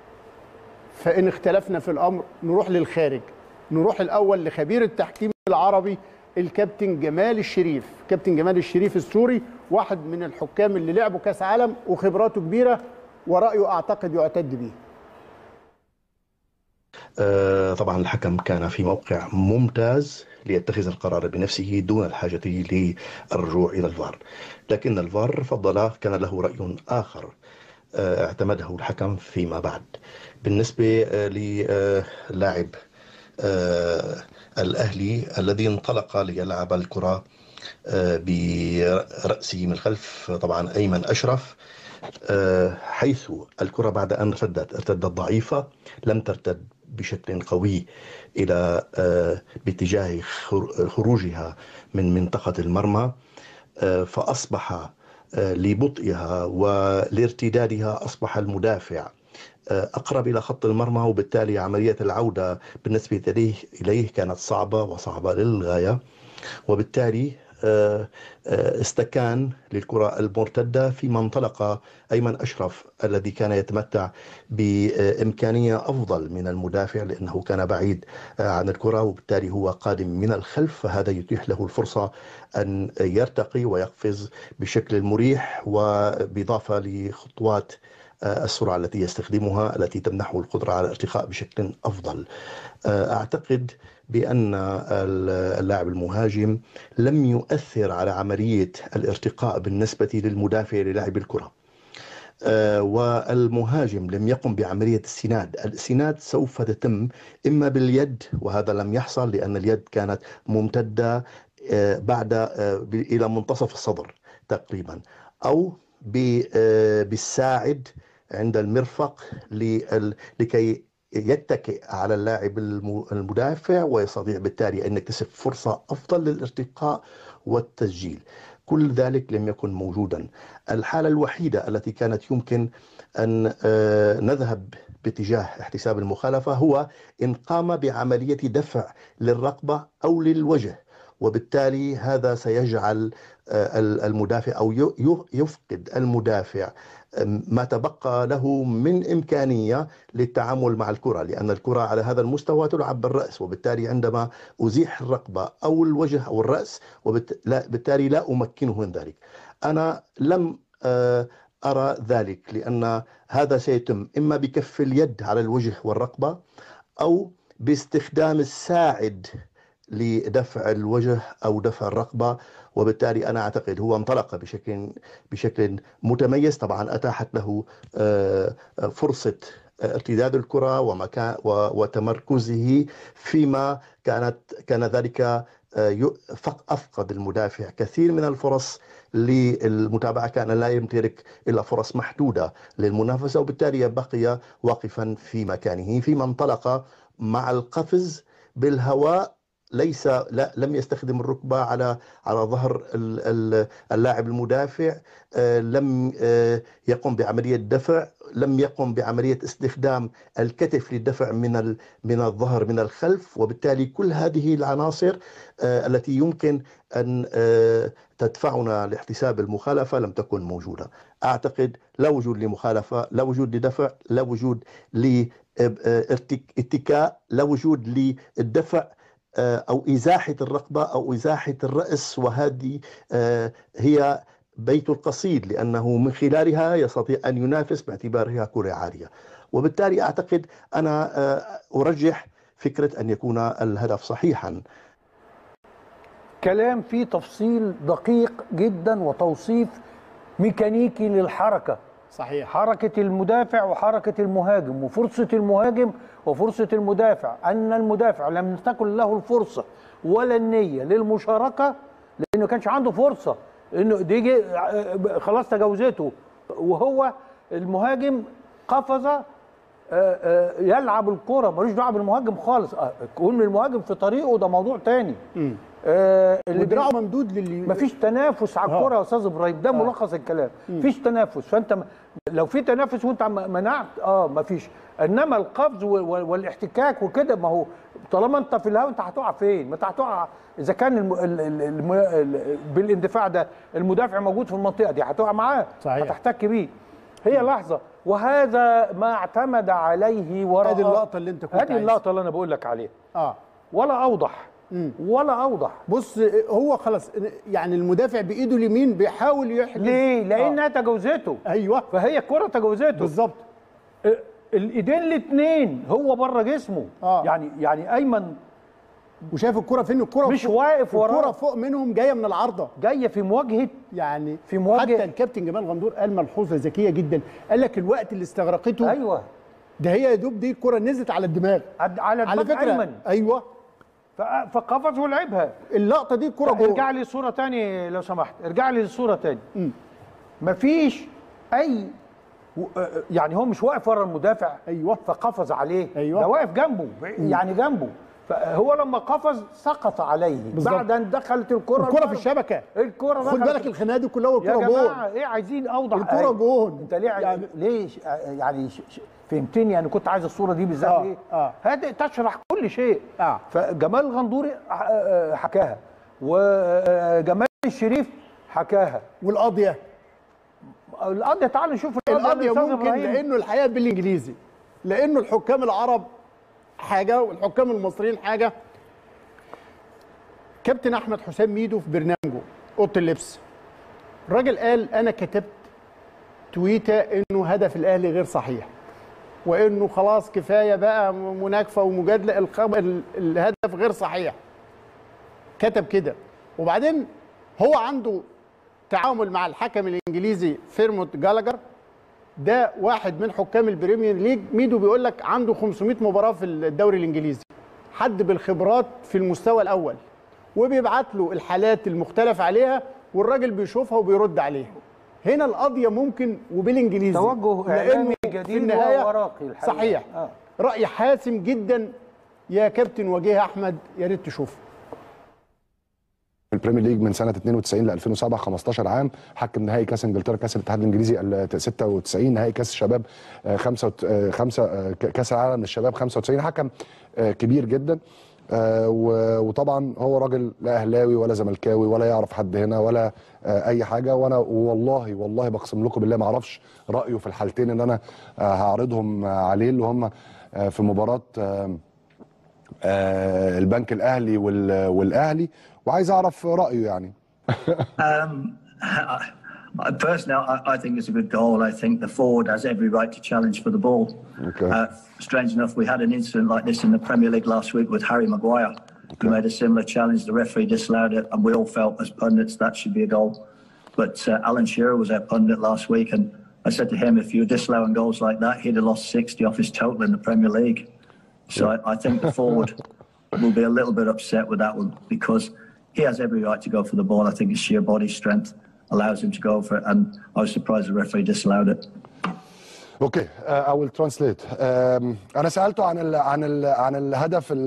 فإن اختلفنا في الأمر نروح للخارج نروح الأول لخبير التحكيم العربي الكابتن جمال الشريف كابتن جمال الشريف السوري واحد من الحكام اللي لعبوا كاس عالم وخبراته كبيرة ورأيه أعتقد يعتد به آه، طبعا الحكم كان في موقع ممتاز ليتخذ القرار بنفسه دون الحاجة للرجوع إلى الفار لكن الفار فضل كان له رأي آخر آه، اعتمده الحكم فيما بعد بالنسبة آه، للاعب آه، الأهلي الذي انطلق ليلعب الكرة آه، برأسه من خلف طبعا أيمن أشرف آه، حيث الكرة بعد أن ارتدت ارتدت ضعيفة لم ترتد بشكل قوي إلى آه، باتجاه خر- خروجها من منطقة المرمى آه، فأصبح آه، لبطئها ولارتدادها أصبح المدافع آه، أقرب إلى خط المرمى وبالتالي عملية العودة بالنسبة إليه, إليه كانت صعبة وصعبة للغاية وبالتالي آه، آه، استكان للكرة المرتدة فيما انطلق أيمن أشرف الذي كان يتمتع بإمكانية أفضل من المدافع لأنه كان بعيد آه، عن الكرة وبالتالي هو قادم من الخلف فهذا يتيح له الفرصة أن يرتقي ويقفز بشكل مريح وبإضافة لخطوات آه، السرعة التي يستخدمها التي تمنحه القدرة على الارتقاء بشكل أفضل آه، أعتقد بأن ال- اللاعب المهاجم لم يؤثر على عملية الارتقاء بالنسبة للمدافع للاعب الكرة آه، والمهاجم لم يقم بعملية السناد السناد سوف تتم إما باليد وهذا لم يحصل لأن اليد كانت ممتدة آه، بعد آه، ب- إلى منتصف الصدر تقريبا أو ب- آه، بالساعد عند المرفق لل- لكي يتكئ على اللاعب الم- المدافع ويستطيع بالتالي أن يكتسب فرصة أفضل للارتقاء والتسجيل كل ذلك لم يكن موجودا الحالة الوحيدة التي كانت يمكن أن آه، نذهب باتجاه احتساب المخالفة هو إن قام بعملية دفع للرقبة أو للوجه وبالتالي هذا سيجعل آه، المدافع أو ي- ي- يفقد المدافع آه، ما تبقى له من إمكانية للتعامل مع الكرة لأن الكرة على هذا المستوى تلعب بالرأس وبالتالي عندما أزيح الرقبة أو الوجه أو الرأس وبالتالي لا أمكنه من ذلك أنا لم آه، أرى ذلك لأن هذا سيتم إما بكف اليد على الوجه والرقبة أو باستخدام الساعد لدفع الوجه أو دفع الرقبة وبالتالي أنا أعتقد هو انطلق بشكل بشكل متميز طبعا أتاحت له آه، آه، فرصة ارتداد الكرة ومكان و- وتمركزه فيما كانت كان ذلك آه، ي- فق- أفقد المدافع كثير من الفرص للمتابعة كان لا يمتلك إلا فرص محدودة للمنافسة وبالتالي بقي واقفا في مكانه فيما انطلق مع القفز بالهواء ليس لا لم يستخدم الركبة على على ظهر ال- ال- اللاعب المدافع آه، لم آه، يقم بعملية دفع لم يقم بعملية استخدام الكتف للدفع من ال- من الظهر من الخلف وبالتالي كل هذه العناصر آه، التي يمكن أن آه، تدفعنا لاحتساب المخالفة لم تكن موجودة أعتقد لا وجود لمخالفة لا وجود لدفع لا وجود لاتكاء لا وجود للدفع آه، أو إزاحة الرقبة أو إزاحة الرأس وهذه آه، هي بيت القصيد لأنه من خلالها يستطيع أن ينافس باعتبارها كرة عالية وبالتالي أعتقد أنا آه، أرجح فكرة أن يكون الهدف صحيحا كلام فيه تفصيل دقيق جدا وتوصيف ميكانيكي للحركه صحيح حركة المدافع وحركة المهاجم وفرصة المهاجم وفرصة المدافع أن المدافع لم تكن له الفرصة ولا النية للمشاركة لأنه كانش عنده فرصة إنه دي جي خلاص تجاوزته وهو المهاجم قفز آه، آه، يلعب الكرة ملوش دعوة بالمهاجم خالص آه، كون المهاجم في طريقه ده موضوع تاني آه، اللي بي- ودراعه ممدود للي مفيش تنافس على آه. الكوره يا استاذ ابراهيم ده ملخص الكلام مفيش تنافس فانت م- لو في تنافس وانت م- منعت اه مفيش انما القفز وال- وال- والاحتكاك وكده ما هو طالما انت في الهواء انت هتقع فين؟ ما انت هتقع اذا كان الم... ال... ال... الم... ال... بالاندفاع ده المدافع موجود في المنطقه دي هتقع معاه صحيح. هتحتك بيه هي لحظه وهذا ما اعتمد عليه وراء ادي اللقطه اللي انت كنت هذه عايزها. اللقطه اللي انا بقول لك عليها اه ولا اوضح ولا اوضح بص هو خلاص يعني المدافع بايده اليمين بيحاول يحجز ليه؟ آه. لانها تجاوزته ايوه فهي الكره تجاوزته بالظبط ال- الايدين الاثنين هو بره جسمه آه. يعني يعني ايمن وشايف الكرة فين الكرة مش فوق- واقف وراه. الكرة فوق منهم جاية من العارضة جايه في مواجهه يعني في مواجهة- حتى الكابتن جمال غندور قال ملحوظة ذكية جدا قال لك الوقت اللي استغرقته ايوه ده هي يا دوب دي الكره نزلت على الدماغ عد- على على الباك فكره ايمن ايوه ف- فقفز ولعبها اللقطه دي الكره جول ارجع لي صوره تاني لو سمحت ارجع لي الصوره تاني مفيش اي و- آه، يعني هو مش واقف ورا المدافع أيوة. فقفز عليه أيوة. ده واقف جنبه يعني جنبه فهو لما قفز سقط عليه بالظبط. بعد ان دخلت الكره الكره في المرمى. الشبكه الكره خد دخلت بالك الخناقه دي كلها يا والكره جول جماعه ايه عايزين اوضح الكرة أي. جون. انت ليه يعني يعني- ليه ش- يعني ش- ش- فهمتني انا كنت عايز الصوره دي بالذات آه، ليه آه. هذه تشرح كل شيء آه. فجمال الغندوري ح- آه، حكاها وجمال الشريف حكاها والقاضيه القضيه تعال نشوف القضيه الأستاذ ممكن إبراهيم. لانه الحقيقه بالانجليزي لانه الحكام العرب حاجه والحكام المصريين حاجه كابتن احمد حسام ميدو في برنامجه اوضه اللبس الراجل قال انا كتبت تويته انه هدف الاهلي غير صحيح وانه خلاص كفايه بقى مناكفه ومجادله الخب... ال- الهدف غير صحيح كتب كده وبعدين هو عنده تعامل مع الحكم الانجليزي فيرموت جالاجر ده واحد من حكام البريمير ليج ميدو بيقول لك عنده 500 مباراه في الدوري الانجليزي حد بالخبرات في المستوى الاول وبيبعت له الحالات المختلف عليها والراجل بيشوفها وبيرد عليها هنا القضيه ممكن وبالانجليزي توجه لأنه إعلامي في جديد النهاية وراقي الحقيقة. صحيح آه. راي حاسم جدا يا كابتن وجيه احمد يا ريت تشوفه في البريمير ليج من سنه 92 ل 2007 15 عام حكم نهائي كاس انجلترا كاس الاتحاد الانجليزي ال 96 نهائي كاس الشباب 5 5 كاس العالم للشباب 95 حكم آه، كبير جدا آه، و- وطبعا هو راجل لا اهلاوي ولا زملكاوي ولا يعرف حد هنا ولا آه، اي حاجه وانا والله والله بقسم لكم بالله ما اعرفش رايه في الحالتين اللي انا آه، هعرضهم آه، عليه اللي هم آه، في مباراه آه، آه، البنك الاهلي وال- والاهلي وعايز اعرف رايه يعني Um, I, personally, I, I think it's a good goal. I think the forward has every right to challenge for the ball. Okay. Uh, strange enough, we had an incident like this in the Premier League last week with Harry Maguire, who made a similar challenge. The referee disallowed it, and we all felt as pundits that should be a goal. But uh, Alan Shearer was our pundit last week, and I said to him, if you were disallowing goals like that, he'd have lost 60 off his total in the Premier League. So I, I think the forward will be a little bit upset with that one because he has every right to go for the ball. I think his sheer body strength allows him to go for it, and I was surprised the referee disallowed it. اوكي اي ويل ترانسليت انا سالته عن ال عن ال عن الهدف ال-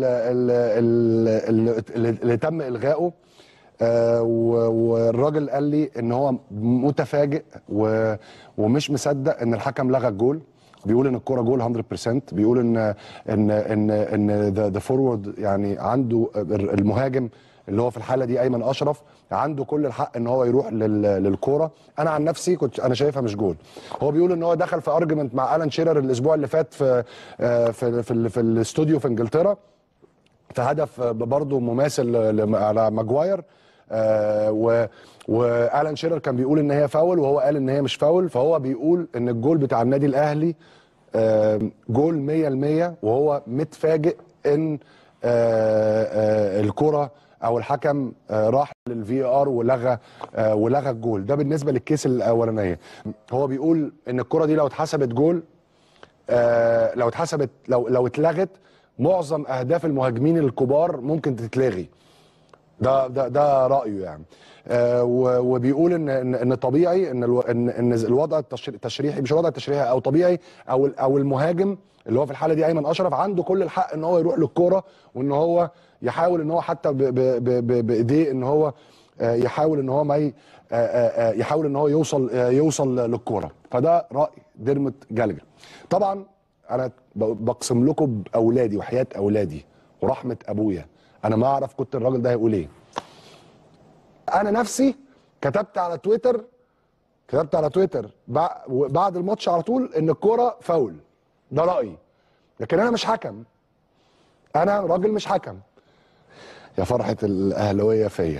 ال- ال- اللي اللي تم الغائه آه، و- والراجل قال لي ان هو متفاجئ و- ومش مصدق ان الحكم لغى الجول بيقول ان الكره جول 100% بيقول ان ان ان ان ذا فورورد يعني عنده المهاجم اللي هو في الحاله دي ايمن اشرف عنده كل الحق ان هو يروح لل- للكوره انا عن نفسي كنت انا شايفها مش جول هو بيقول ان هو دخل في ارجيومنت مع الان شيرر الاسبوع اللي فات في آه، في في, ال- في الاستوديو في انجلترا في هدف برضه مماثل ل- على ماجواير آه، و والان شيرر كان بيقول ان هي فاول وهو قال ان هي مش فاول فهو بيقول ان الجول بتاع النادي الاهلي آه، جول 100% وهو متفاجئ ان آه، آه، الكره او الحكم آه، راح للفي ار ولغى آه، ولغى الجول ده بالنسبه للكيس الاولانيه هو بيقول ان الكره دي لو اتحسبت جول آه، لو اتحسبت لو لو اتلغت معظم اهداف المهاجمين الكبار ممكن تتلغي ده ده ده رايه يعني آه و- وبيقول ان ان, إن طبيعي ان الو ان, إن الوضع التشري- التشريحي مش الوضع التشريحي او طبيعي او ال- او المهاجم اللي هو في الحاله دي ايمن اشرف عنده كل الحق ان هو يروح للكوره وان هو يحاول ان هو حتى ب- ب- ب- ب- بايديه ان هو آه، يحاول ان هو ما ي- آه، آه، آه، يحاول ان هو يوصل آه، يوصل للكوره فده راي ديرمت جالجر طبعا انا ب- بقسم لكم باولادي وحياه اولادي ورحمه ابويا انا ما اعرف كنت الراجل ده هيقول ايه انا نفسي كتبت على تويتر كتبت على تويتر بع- بعد الماتش على طول ان الكوره فاول ده رايي لكن انا مش حكم انا راجل مش حكم يا فرحه الاهلاويه فيا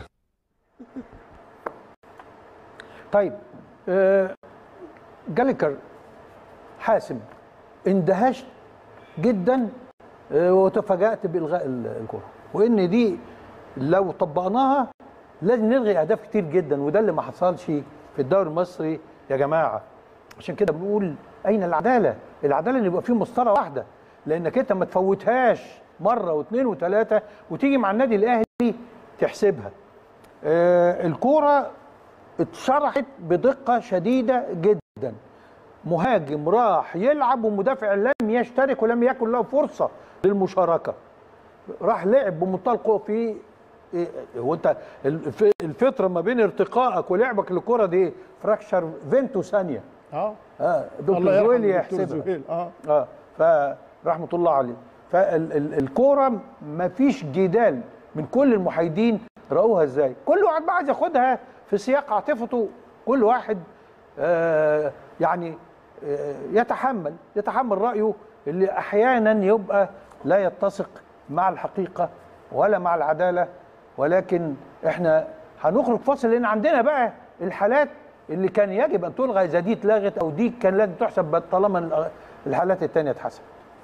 طيب آه، جاليكر حاسم اندهشت جدا آه، وتفاجأت بإلغاء ال- الكرة وإن دي لو طبقناها لازم نلغي أهداف كتير جدا وده اللي ما حصلش في الدوري المصري يا جماعة عشان كده بنقول أين العدالة العداله ان يبقى في مسطره واحده لانك انت ما تفوتهاش مره واثنين وثلاثه وتيجي مع النادي الاهلي تحسبها آه الكوره اتشرحت بدقه شديده جدا مهاجم راح يلعب ومدافع لم يشترك ولم يكن له فرصه للمشاركه راح لعب بمنتهى القوه في إيه، هو انت الف- الفتره ما بين ارتقائك ولعبك للكره دي فراكشر فينتو ثانيه اه اه دكتور الله يرحمه زويل دكتور يحسبها زويل اه اه فرحمه الله عليه فالكوره ما فيش جدال من كل المحايدين راوها ازاي كل واحد بقى عايز ياخدها في سياق عاطفته كل واحد آه يعني آه يتحمل يتحمل رايه اللي احيانا يبقى لا يتسق مع الحقيقه ولا مع العداله ولكن احنا هنخرج فاصل لان عندنا بقى الحالات اللي كان يجب ان تلغى اذا دي اتلغت او دي كان لازم تحسب طالما الحالات الثانيه اتحسبت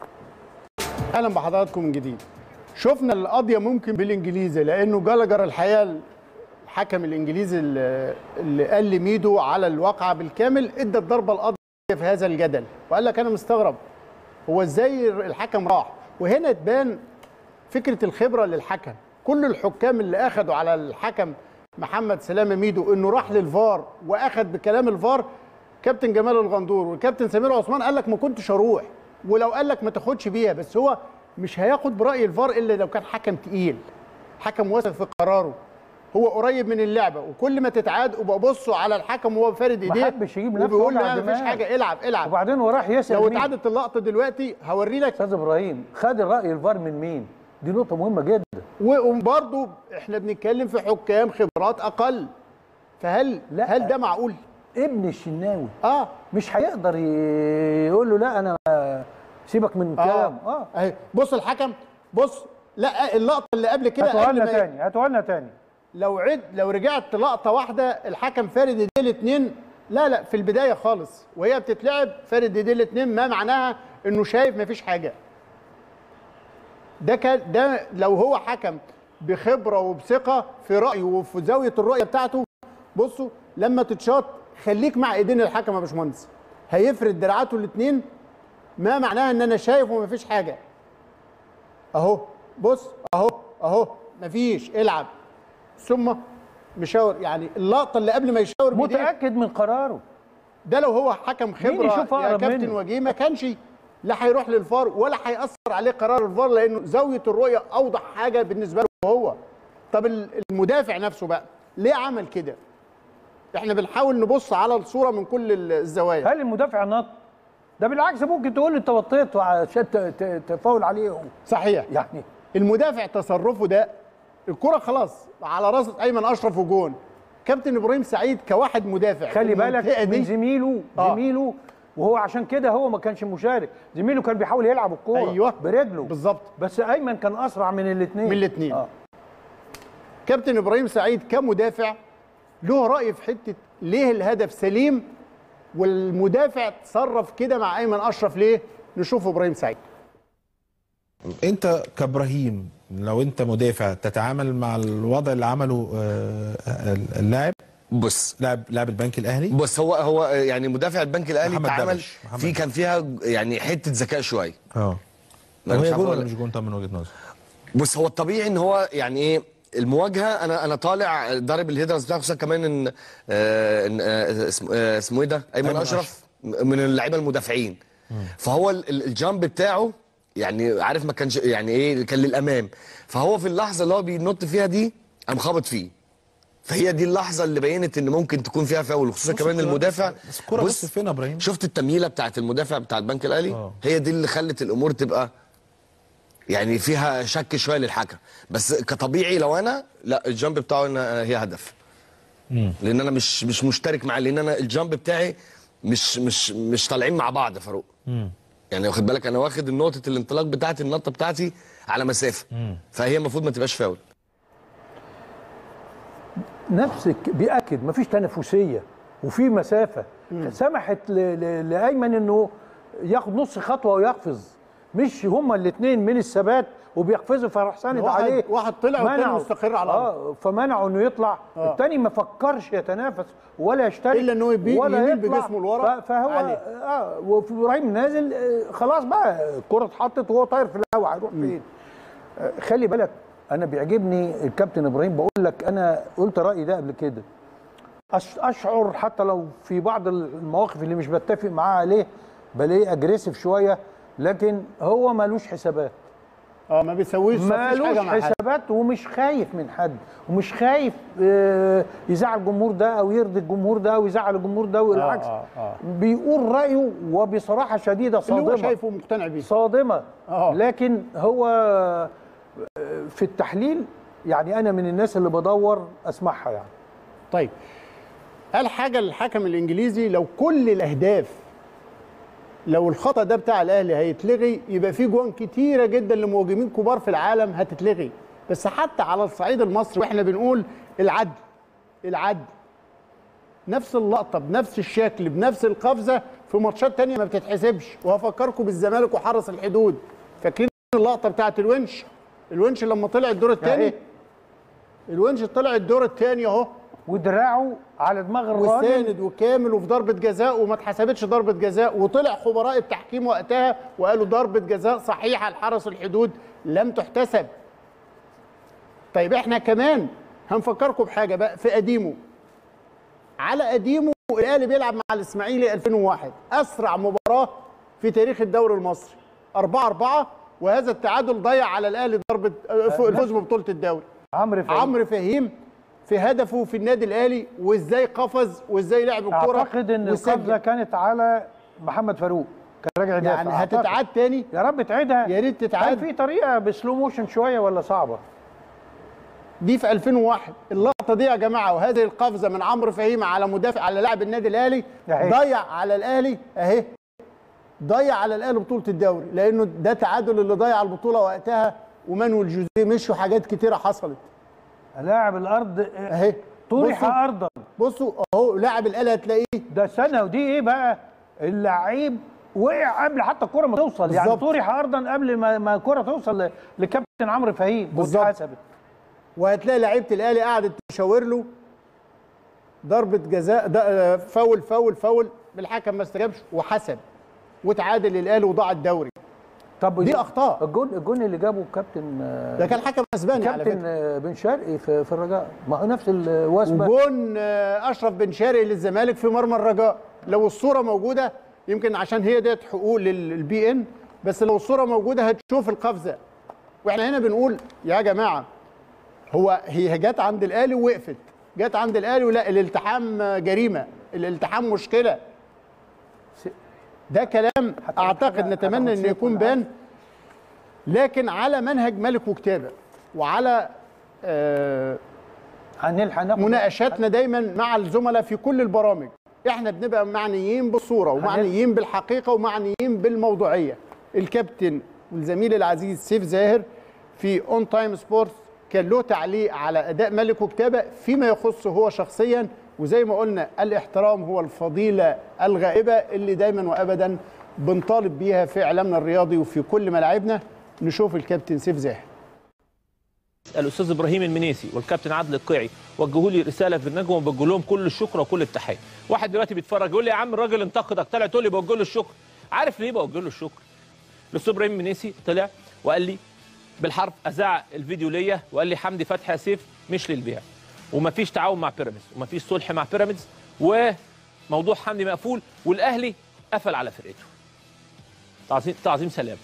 اهلا بحضراتكم من جديد شفنا القضيه ممكن بالانجليزي لانه جلجر الحقيقه الحكم الانجليزي اللي اللي قال لميدو على الواقعه بالكامل ادى الضربه القاضيه في هذا الجدل وقال لك انا مستغرب هو ازاي الحكم راح وهنا تبان فكره الخبره للحكم كل الحكام اللي اخذوا على الحكم محمد سلامه ميدو انه راح للفار واخذ بكلام الفار كابتن جمال الغندور وكابتن سمير عثمان قال لك ما كنتش اروح ولو قال لك ما تاخدش بيها بس هو مش هياخد براي الفار الا لو كان حكم تقيل حكم واثق في قراره هو قريب من اللعبه وكل ما تتعاد ابقى بصوا على الحكم وهو فارد ما ايديه حبش يجيب نفسه وبيقول وجع لا مفيش دماغ. حاجه العب العب وبعدين هو راح يسال لو مين؟ اتعادت اللقطه دلوقتي هوري لك استاذ ابراهيم خد الراي الفار من مين دي نقطه مهمه جدا وبرضه احنا بنتكلم في حكام خبرات اقل فهل لا. هل ده معقول؟ ابن الشناوي اه مش هيقدر ي- يقول له لا انا سيبك من كلام اه اه اهي بص الحكم بص لا اللقطه اللي قبل كده هاتوها قبل لنا ما- تاني هاتوها لنا تاني لو عد لو رجعت لقطه واحده الحكم فارد ايديه الاثنين لا لا في البدايه خالص وهي بتتلعب فارد ايديه الاثنين ما معناها انه شايف مفيش حاجه ده كان ده لو هو حكم بخبره وبثقه في رايه وفي زاويه الرؤيه بتاعته بصوا لما تتشاط خليك مع ايدين الحكم يا باشمهندس هيفرد دراعاته الاثنين ما معناها ان انا شايف ومفيش حاجه اهو بص اهو اهو مفيش العب ثم مشاور يعني اللقطه اللي قبل ما يشاور بإيديه، متاكد من قراره ده لو هو حكم خبره يشوف يا أقرب كابتن منه؟ وجيه ما كانش لا هيروح للفار ولا هيأثر عليه قرار الفار لانه زاويه الرؤيه اوضح حاجه بالنسبه له هو طب ال- المدافع نفسه بقى ليه عمل كده احنا بنحاول نبص على الصوره من كل ال- الزوايا هل المدافع نط ده بالعكس ممكن تقول انت وطيت عشان ت- ت- تفاول عليه صحيح يعني المدافع تصرفه ده الكره خلاص على راس ايمن اشرف وجون كابتن ابراهيم سعيد كواحد مدافع خلي في المنطقة بالك دي من زميله آه. زميله وهو عشان كده هو ما كانش مشارك زميله كان بيحاول يلعب الكوره أيوة. برجله بالظبط بس ايمن كان اسرع من الاثنين من الاثنين آه. كابتن ابراهيم سعيد كمدافع له راي في حته ليه الهدف سليم والمدافع تصرف كده مع ايمن اشرف ليه نشوف ابراهيم سعيد انت كابراهيم لو انت مدافع تتعامل مع الوضع اللي عمله آه، اللاعب بص لاعب لاعب البنك الاهلي بص هو هو يعني مدافع البنك الاهلي محمد اتعامل دبش. محمد في كان فيها يعني حته ذكاء شويه اه أنا طب مش هي عارف جون أقول ولا لك. مش جون طب من وجهه نظر بص هو الطبيعي ان هو يعني ايه المواجهه انا انا طالع ضارب الهيدرز بتاعه خصوصا كمان ان آه إن، آه اسمه آه اسمه ايه ده ايمن أيمن اشرف من اللعيبه المدافعين فهو ال- ال- الجامب بتاعه يعني عارف ما كانش يعني ايه كان للامام فهو في اللحظه اللي هو بينط فيها دي قام خابط فيه فهي دي اللحظه اللي بينت ان ممكن تكون فيها فاول خصوصا بص كمان الكرة- المدافع بس الكرة بص فين يا ابراهيم شفت التمييله بتاعت المدافع بتاع البنك الاهلي آه. هي دي اللي خلت الامور تبقى يعني فيها شك شويه للحكم بس كطبيعي لو انا لا الجامب بتاعه إن هي هدف مم. لان انا مش مش مشترك معاه لان انا الجامب بتاعي مش مش مش طالعين مع بعض يا فاروق مم. يعني واخد بالك انا واخد نقطه الانطلاق بتاعتي النطه بتاعتي على مسافه مم. فهي المفروض ما تبقاش فاول نفسك بيأكد مفيش تنافسيه وفي مسافه سمحت ل- ل- لايمن انه ياخد نص خطوه ويقفز مش هما الاثنين من الثبات وبيقفزوا فراح ساند واحد- عليه واحد طلع والتاني منعه. مستقر على الأرض. اه فمنعوا انه يطلع آه. الثاني ما فكرش يتنافس ولا يشترك إلا إنه يبي- ولا يميل يطلع. بجسمه لورا ف- فهو عليه. اه وفي ابراهيم نازل آه خلاص بقى الكره اتحطت وهو طاير في الهواء هيروح فين آه خلي بالك انا بيعجبني الكابتن ابراهيم بقول لك انا قلت رايي ده قبل كده أش- اشعر حتى لو في بعض المواقف اللي مش بتفق معاه عليه بلاقيه اجريسيف شويه لكن هو ملوش حسابات اه ما بيسويش مفيش مالوش حاجه مع حد حسابات ومش خايف من حد ومش خايف آه، يزعل الجمهور ده او يرضي الجمهور ده او يزعل الجمهور ده والعكس آه، آه. بيقول رايه وبصراحه شديده اللي هو صادمه شايفه مقتنع بيه صادمه آه. لكن هو آه، في التحليل يعني انا من الناس اللي بدور اسمعها يعني طيب قال حاجه للحكم الانجليزي لو كل الاهداف لو الخطا ده بتاع الاهلي هيتلغي يبقى في جوان كتيره جدا لمهاجمين كبار في العالم هتتلغي بس حتى على الصعيد المصري واحنا بنقول العدل العدل نفس اللقطه بنفس الشكل بنفس القفزه في ماتشات تانية ما بتتحسبش وهفكركم بالزمالك وحرس الحدود فاكرين اللقطه بتاعت الونش الونش لما طلع الدور الثاني إيه؟ الونش طلع الدور الثاني اهو ودراعه على دماغ الراجل وساند وكامل وفي ضربه جزاء وما اتحسبتش ضربه جزاء وطلع خبراء التحكيم وقتها وقالوا ضربه جزاء صحيحه لحرس الحدود لم تحتسب. طيب احنا كمان هنفكركم بحاجه بقى في قديمه على قديمه الاهلي بيلعب مع الاسماعيلي 2001 اسرع مباراه في تاريخ الدوري المصري 4 4 وهذا التعادل ضيع على الاهلي ضربه الفوز ببطوله الدوري. عمرو فهمي عمرو فهيم في هدفه في النادي الاهلي وازاي قفز وازاي لعب الكوره اعتقد ان وسجل. القفزه كانت على محمد فاروق كان راجع يدافع يعني أعتقد. هتتعاد تاني يا رب تعيدها يا ريت تتعاد. هل في طريقه بسلو موشن شويه ولا صعبه دي في 2001 اللقطه دي يا جماعه وهذه القفزه من عمرو فهيم على مدافع على لاعب النادي الاهلي أهي. ضيع على الاهلي اهي ضيع على الاهلي بطوله الدوري لانه ده تعادل اللي ضيع البطوله وقتها ومانويل جوزيه مشوا حاجات كتيره حصلت لاعب الارض اهي طرح بصوا- ارضا بصوا اهو لاعب الاهلي هتلاقيه ده سنه ودي ايه بقى اللعيب وقع قبل حتى الكره ما توصل يعني بالظبط. طرح ارضا قبل ما ما الكره توصل ل- لكابتن عمرو فهيم بالظبط. واتحسبت وهتلاقي لعيبه الاهلي قعدت تشاور له ضربه جزاء ده آه، فاول فاول فاول الحكم ما استجابش وحسب وتعادل الاهلي وضاع الدوري طب دي اخطاء الجون الجون اللي جابه الكابتن آه، ده كان حكم اسباني على كابتن فكره آه، بن شرقي في, في الرجاء ما هو نفس الوثبه وجون آه، اشرف بن شرقي للزمالك في مرمى الرجاء لو الصوره موجوده يمكن عشان هي ديت حقوق للبي ان بس لو الصوره موجوده هتشوف القفزه واحنا هنا بنقول يا جماعه هو هي جت عند الاهلي ووقفت جت عند الاهلي ولا الالتحام آه، جريمه الالتحام مشكله ده كلام اعتقد نتمنى انه يكون بان لكن على منهج ملك وكتابه وعلى آه هنلحق ناخد مناقشاتنا دايما مع الزملاء في كل البرامج احنا بنبقى معنيين بالصوره ومعنيين بالحقيقه ومعنيين بالموضوعيه الكابتن والزميل العزيز سيف زاهر في اون تايم سبورتس كان له تعليق على اداء ملك وكتابه فيما يخصه هو شخصيا وزي ما قلنا الاحترام هو الفضيله الغائبه اللي دايما وابدا بنطالب بيها في اعلامنا الرياضي وفي كل ملاعبنا نشوف الكابتن سيف زاهر الاستاذ ابراهيم المنيسي والكابتن عادل القيعي وجهوا لي رساله في النجم وبوجه لهم كل الشكر وكل التحيه واحد دلوقتي بيتفرج يقول لي يا عم الراجل انتقدك طلع تقول لي بوجه له الشكر عارف ليه بوجه له الشكر الاستاذ ابراهيم المنيسي طلع وقال لي بالحرف اذاع الفيديو ليا وقال لي حمدي فتحي يا سيف مش للبيع ومفيش تعاون مع بيراميدز ومفيش صلح مع بيراميدز وموضوع حمدي مقفول والاهلي قفل على فرقته تعظيم تعظيم سلام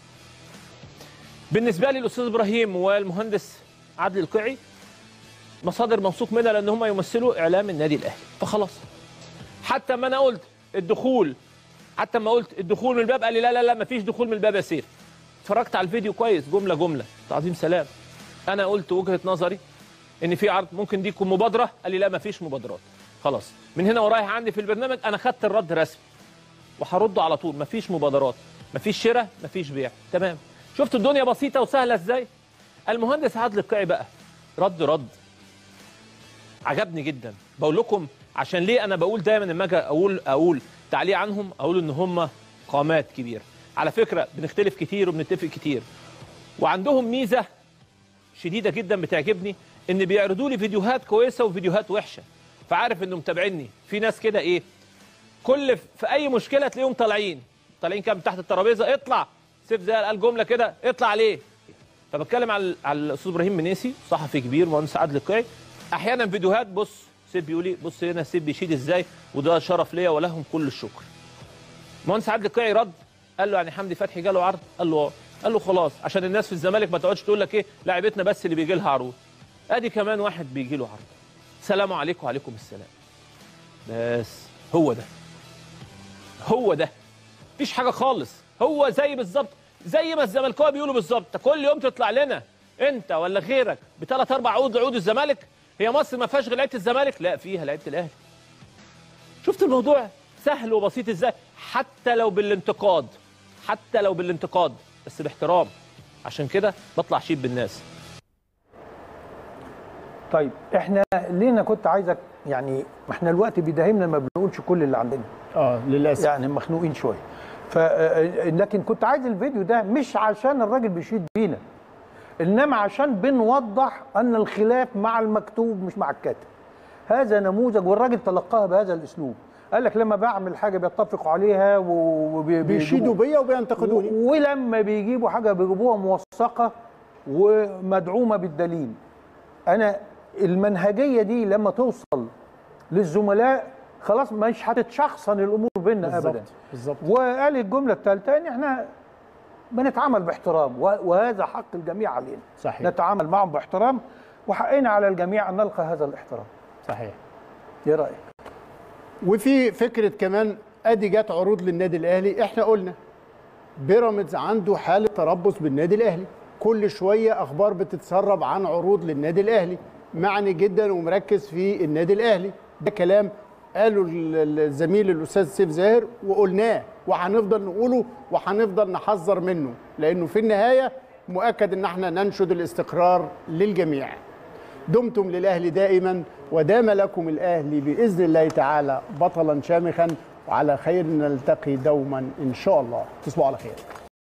بالنسبه لي الاستاذ ابراهيم والمهندس عادل القيعي مصادر موثوق منها لان هم يمثلوا اعلام النادي الاهلي فخلاص حتى ما انا قلت الدخول حتى ما قلت الدخول من الباب قال لي لا لا لا مفيش دخول من الباب يا سيف اتفرجت على الفيديو كويس جمله جمله تعظيم سلام انا قلت وجهه نظري ان في عرض ممكن دي تكون مبادره قال لي لا مفيش مبادرات خلاص من هنا ورايح عندي في البرنامج انا خدت الرد رسمي وهرده على طول مفيش مبادرات مفيش شراء مفيش بيع تمام شفت الدنيا بسيطه وسهله ازاي المهندس عادل القيعي بقى رد رد عجبني جدا بقول لكم عشان ليه انا بقول دايما لما اجي اقول اقول تعليق عنهم اقول ان هم قامات كبيره على فكره بنختلف كتير وبنتفق كتير وعندهم ميزه شديده جدا بتعجبني ان بيعرضوا لي فيديوهات كويسه وفيديوهات وحشه فعارف انه متابعيني في ناس كده ايه كل في اي مشكله تلاقيهم طالعين طالعين كده من تحت الترابيزه اطلع سيف زي قال جمله كده اطلع عليه فبتكلم على على الاستاذ ابراهيم منيسي صحفي كبير مهندس عادل القيعي احيانا فيديوهات بص سيف بيقول لي بص هنا سيف بيشيد ازاي وده شرف ليا ولهم كل الشكر مهندس عادل القيعي رد قال له يعني حمدي فتحي جاله عرض قال له اه قال له خلاص عشان الناس في الزمالك ما تقعدش تقول لك ايه لاعبتنا بس اللي بيجي لها عروض ادي كمان واحد بيجي له عرض سلام عليكم وعليكم السلام بس هو ده هو ده مفيش حاجه خالص هو زي بالظبط زي ما الزملكاويه بيقولوا بالظبط كل يوم تطلع لنا انت ولا غيرك بثلاث اربع عقود لعقود الزمالك هي مصر ما فيهاش غير لعيبه الزمالك لا فيها لعيبه الاهلي شفت الموضوع سهل وبسيط ازاي حتى لو بالانتقاد حتى لو بالانتقاد بس باحترام عشان كده بطلع شيب بالناس طيب احنا لينا كنت عايزك يعني ما احنا الوقت بيداهمنا ما بنقولش كل اللي عندنا اه للاسف يعني مخنوقين شويه ف آه، لكن كنت عايز الفيديو ده مش عشان الراجل بيشيد بينا انما عشان بنوضح ان الخلاف مع المكتوب مش مع الكاتب هذا نموذج والراجل تلقاها بهذا الاسلوب قال لك لما بعمل حاجه بيتفقوا عليها وبيشيدوا بيشيدوا بيا وبينتقدوني ولما بيجيبوا حاجه بيجيبوها موثقه ومدعومه بالدليل انا المنهجيه دي لما توصل للزملاء خلاص مش هتتشخصن الامور بيننا ابدا بالظبط بالظبط وقال الجمله الثالثه ان احنا بنتعامل باحترام و- وهذا حق الجميع علينا صحيح نتعامل معهم باحترام وحقنا على الجميع ان نلقى هذا الاحترام صحيح ايه رايك وفي فكره كمان ادي جت عروض للنادي الاهلي احنا قلنا بيراميدز عنده حاله تربص بالنادي الاهلي كل شويه اخبار بتتسرب عن عروض للنادي الاهلي معني جدا ومركز في النادي الاهلي ده كلام قاله ال- الزميل الاستاذ سيف زاهر وقلناه وهنفضل نقوله وهنفضل نحذر منه لانه في النهايه مؤكد ان احنا ننشد الاستقرار للجميع دمتم للاهلي دائما ودام لكم الاهلي باذن الله تعالى بطلا شامخا وعلى خير نلتقي دوما ان شاء الله تصبحوا على خير